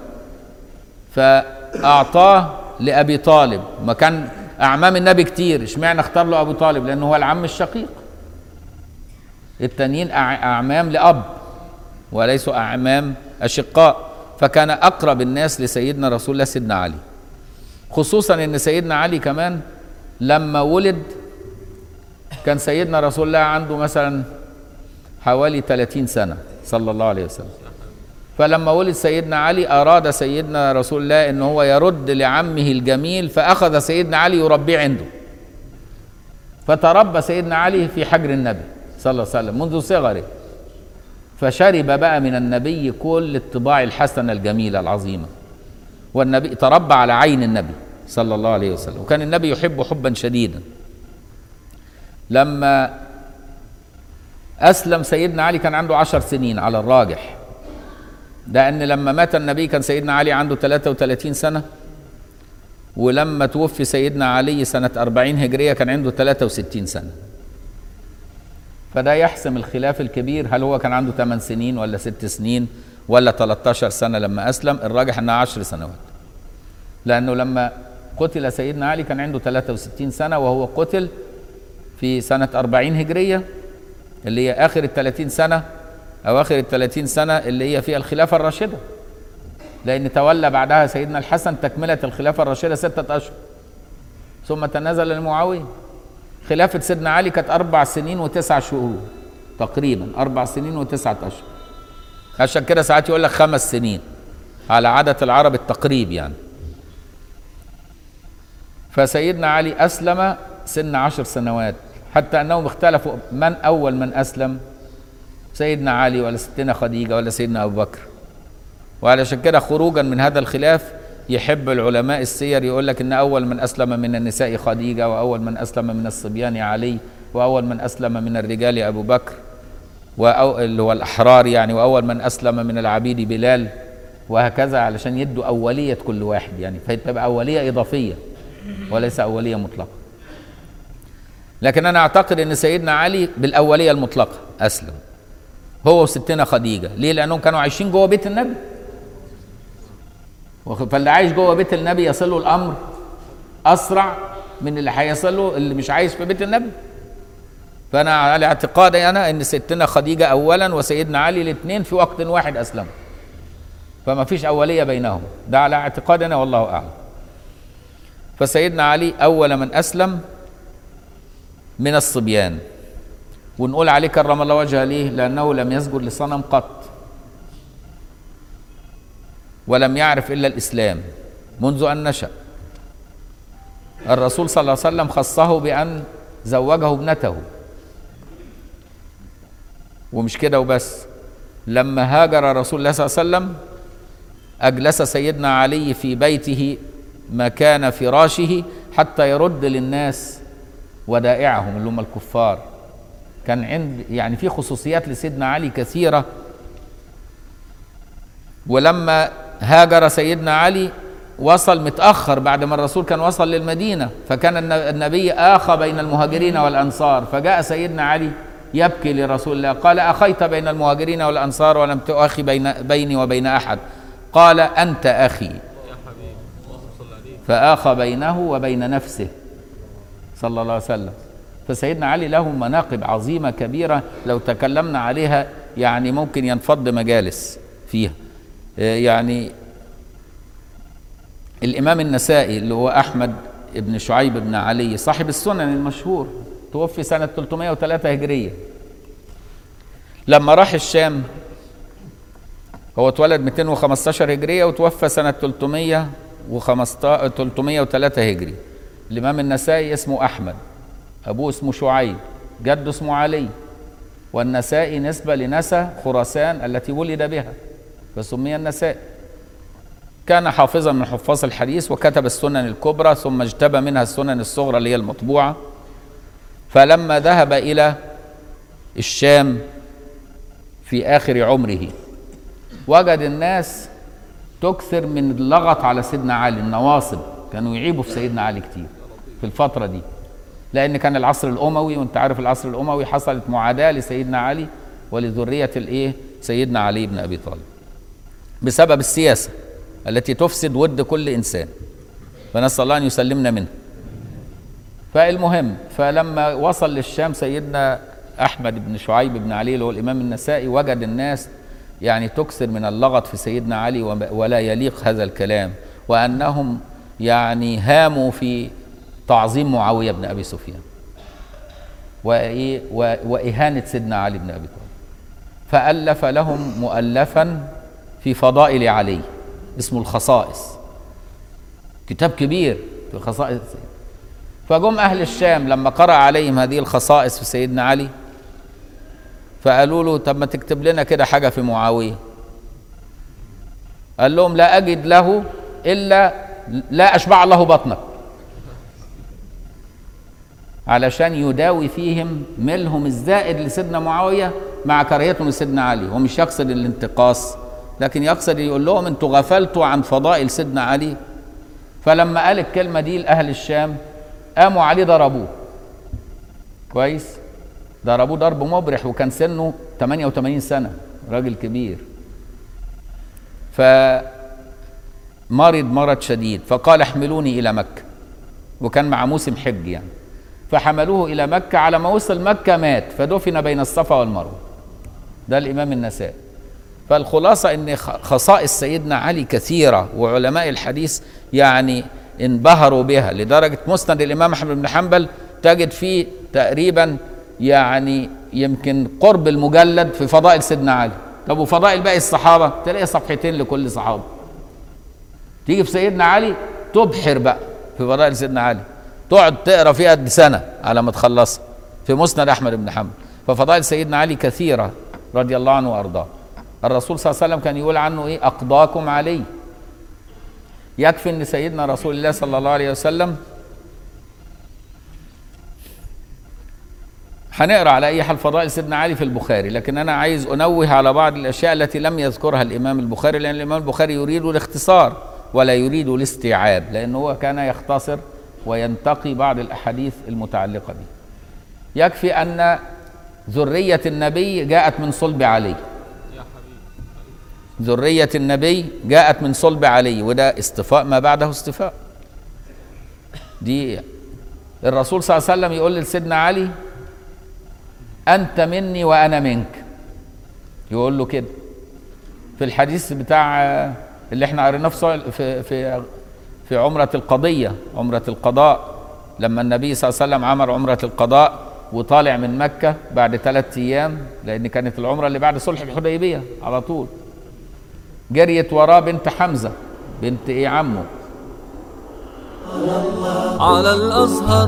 فأعطاه لأبي طالب ما كان أعمام النبي كتير اشمعنى اختار له أبو طالب لأنه هو العم الشقيق التانيين أع- أعمام لأب وليسوا أعمام أشقاء فكان أقرب الناس لسيدنا رسول الله سيدنا علي خصوصا ان سيدنا علي كمان لما ولد كان سيدنا رسول الله عنده مثلا حوالي 30 سنة صلى الله عليه وسلم فلما ولد سيدنا علي أراد سيدنا رسول الله أن هو يرد لعمه الجميل فأخذ سيدنا علي يربيه عنده فتربى سيدنا علي في حجر النبي صلى الله عليه وسلم منذ صغره فشرب بقى من النبي كل الطباع الحسنة الجميلة العظيمة والنبي تربى على عين النبي صلى الله عليه وسلم وكان النبي يحبه حبا شديدا لما أسلم سيدنا علي كان عنده عشر سنين على الراجح لأن لما مات النبي كان سيدنا علي عنده 33 سنة ولما توفي سيدنا علي سنة 40 هجرية كان عنده 63 سنة فده يحسم الخلاف الكبير هل هو كان عنده 8 سنين ولا 6 سنين ولا 13 سنة لما أسلم الراجح أنها 10 سنوات لأنه لما قتل سيدنا علي كان عنده 63 سنة وهو قتل في سنة 40 هجرية اللي هي آخر ال 30 سنة أواخر ال 30 سنة اللي هي فيها الخلافة الراشدة لأن تولى بعدها سيدنا الحسن تكملة الخلافة الراشدة ستة أشهر ثم تنازل لمعاوية خلافة سيدنا علي كانت أربع سنين وتسع شهور تقريبا أربع سنين وتسعة أشهر عشان كده ساعات يقول لك خمس سنين على عادة العرب التقريب يعني فسيدنا علي أسلم سن عشر سنوات حتى أنهم اختلفوا من أول من أسلم سيدنا علي ولا ستنا خديجة ولا سيدنا أبو بكر وعلشان كده خروجا من هذا الخلاف يحب العلماء السير يقول لك ان اول من اسلم من النساء خديجه واول من اسلم من الصبيان علي واول من اسلم من الرجال ابو بكر وأو اللي هو الاحرار يعني واول من اسلم من العبيد بلال وهكذا علشان يدوا اوليه كل واحد يعني فتبقى اوليه اضافيه وليس اوليه مطلقه لكن انا اعتقد ان سيدنا علي بالاوليه المطلقه اسلم هو وستنا خديجه ليه لانهم كانوا عايشين جوه بيت النبي فاللي عايش جوه بيت النبي يصله الامر اسرع من اللي هيصله اللي مش عايش في بيت النبي فانا على اعتقادي انا ان ستنا خديجه اولا وسيدنا علي الاثنين في وقت واحد اسلموا فما فيش اوليه بينهم ده على اعتقادي انا والله اعلم فسيدنا علي اول من اسلم من الصبيان ونقول عليه كرم الله وجهه ليه لانه لم يسجد لصنم قط ولم يعرف الا الاسلام منذ ان نشا الرسول صلى الله عليه وسلم خصه بان زوجه ابنته ومش كده وبس لما هاجر رسول الله صلى الله عليه وسلم اجلس سيدنا علي في بيته مكان فراشه حتى يرد للناس ودائعهم اللي هم الكفار كان عند يعني في خصوصيات لسيدنا علي كثيره ولما هاجر سيدنا علي وصل متأخر بعد ما الرسول كان وصل للمدينة فكان الن- النبي آخى بين المهاجرين والأنصار فجاء سيدنا علي يبكي لرسول الله قال أخيت بين المهاجرين والأنصار ولم تؤخي بين بيني وبين أحد قال أنت أخي فآخى بينه وبين نفسه صلى الله عليه وسلم فسيدنا علي له مناقب عظيمة كبيرة لو تكلمنا عليها يعني ممكن ينفض مجالس فيها آه، يعني الإمام النسائي اللي هو أحمد بن شعيب بن علي صاحب السنن المشهور توفي سنة 303 هجرية لما راح الشام هو اتولد 215 هجرية وتوفى سنة 315 303 هجري الإمام النسائي اسمه أحمد أبوه اسمه شعيب جده اسمه علي والنسائي نسبة لنسى خراسان التي ولد بها فسمي النسائي كان حافظا من حفاظ الحديث وكتب السنن الكبرى ثم اجتبى منها السنن الصغرى اللي هي المطبوعة فلما ذهب إلى الشام في آخر عمره وجد الناس تكثر من اللغط على سيدنا علي النواصب كانوا يعيبوا في سيدنا علي كتير في الفترة دي لأن كان العصر الأموي وأنت عارف العصر الأموي حصلت معاداة لسيدنا علي ولذرية الإيه سيدنا علي بن أبي طالب بسبب السياسة التي تفسد ود كل إنسان فنسأل الله أن يسلمنا منها فالمهم فلما وصل للشام سيدنا أحمد بن شعيب بن علي اللي هو الإمام النسائي وجد الناس يعني تكثر من اللغط في سيدنا علي وما- ولا يليق هذا الكلام وأنهم يعني هاموا في تعظيم معاوية بن أبي سفيان وإيه و- وإهانة سيدنا علي بن أبي طالب فألف لهم مؤلفا في فضائل علي اسمه الخصائص كتاب كبير في خصائص فجم أهل الشام لما قرأ عليهم هذه الخصائص في سيدنا علي فقالوا له طب ما تكتب لنا كده حاجة في معاوية قال لهم لا أجد له إلا لا أشبع له بطنك علشان يداوي فيهم ملهم الزائد لسيدنا معاوية مع كراهيتهم لسيدنا علي هو مش يقصد الانتقاص لكن يقصد يقول لهم انتوا غفلتوا عن فضائل سيدنا علي فلما قال الكلمة دي لأهل الشام قاموا عليه ضربوه كويس ضربوه ضرب مبرح وكان سنه 88 سنة راجل كبير فمرض مرض شديد فقال احملوني إلى مكة وكان مع موسم حج يعني فحملوه إلى مكة على ما وصل مكة مات فدفن بين الصفا والمروة ده الإمام النسائي فالخلاصة أن خ- خصائص سيدنا علي كثيرة وعلماء الحديث يعني انبهروا بها لدرجة مسند الإمام أحمد بن حنبل تجد فيه تقريبا يعني يمكن قرب المجلد في فضائل سيدنا علي طب وفضائل باقي الصحابة تلاقي صفحتين لكل صحابة تيجي في سيدنا علي تبحر بقى في فضائل سيدنا علي تقعد تقرا فيها قد سنه على ما تخلصها في مسند احمد بن حنبل ففضائل سيدنا علي كثيره رضي الله عنه وارضاه الرسول صلى الله عليه وسلم كان يقول عنه ايه اقضاكم علي يكفي ان سيدنا رسول الله صلى الله عليه وسلم هنقرا على اي حال فضائل سيدنا علي في البخاري لكن انا عايز انوه على بعض الاشياء التي لم يذكرها الامام البخاري لان الامام البخاري يريد الاختصار ولا يريد الاستيعاب لانه هو كان يختصر وينتقي بعض الاحاديث المتعلقه به يكفي ان ذريه النبي جاءت من صلب علي ذريه النبي جاءت من صلب علي وده استفاء ما بعده استفاء دي الرسول صلى الله عليه وسلم يقول لسيدنا علي أنت مني وأنا منك يقول له كده في الحديث بتاع اللي احنا قريناه في سؤال- في في في عمرة القضية عمرة القضاء لما النبي صلى الله عليه وسلم عمل عمرة القضاء وطالع من مكة بعد ثلاثة أيام لأن كانت العمرة اللي بعد صلح الحديبية على طول جريت وراه بنت حمزة بنت إيه عمه على الأزهر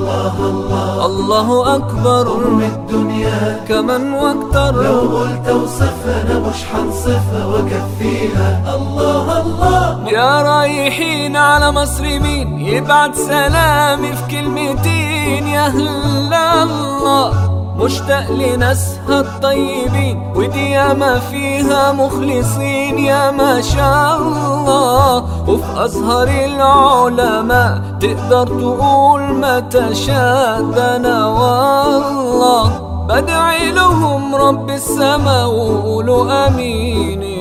الله أكبر من الدنيا كمن واكتر لو قلت اوصفها مش حنصفها واكفيها الله الله يا رايحين على مصر مين يبعت سلامي في كلمتين يا هل الله مشتاق لناسها الطيبين ودي ياما فيها مخلصين يا ما شاء الله وفي أزهر العلماء تقدر تقول ما تشاء ده أنا والله بدعي لهم رب السما وقولوا آمين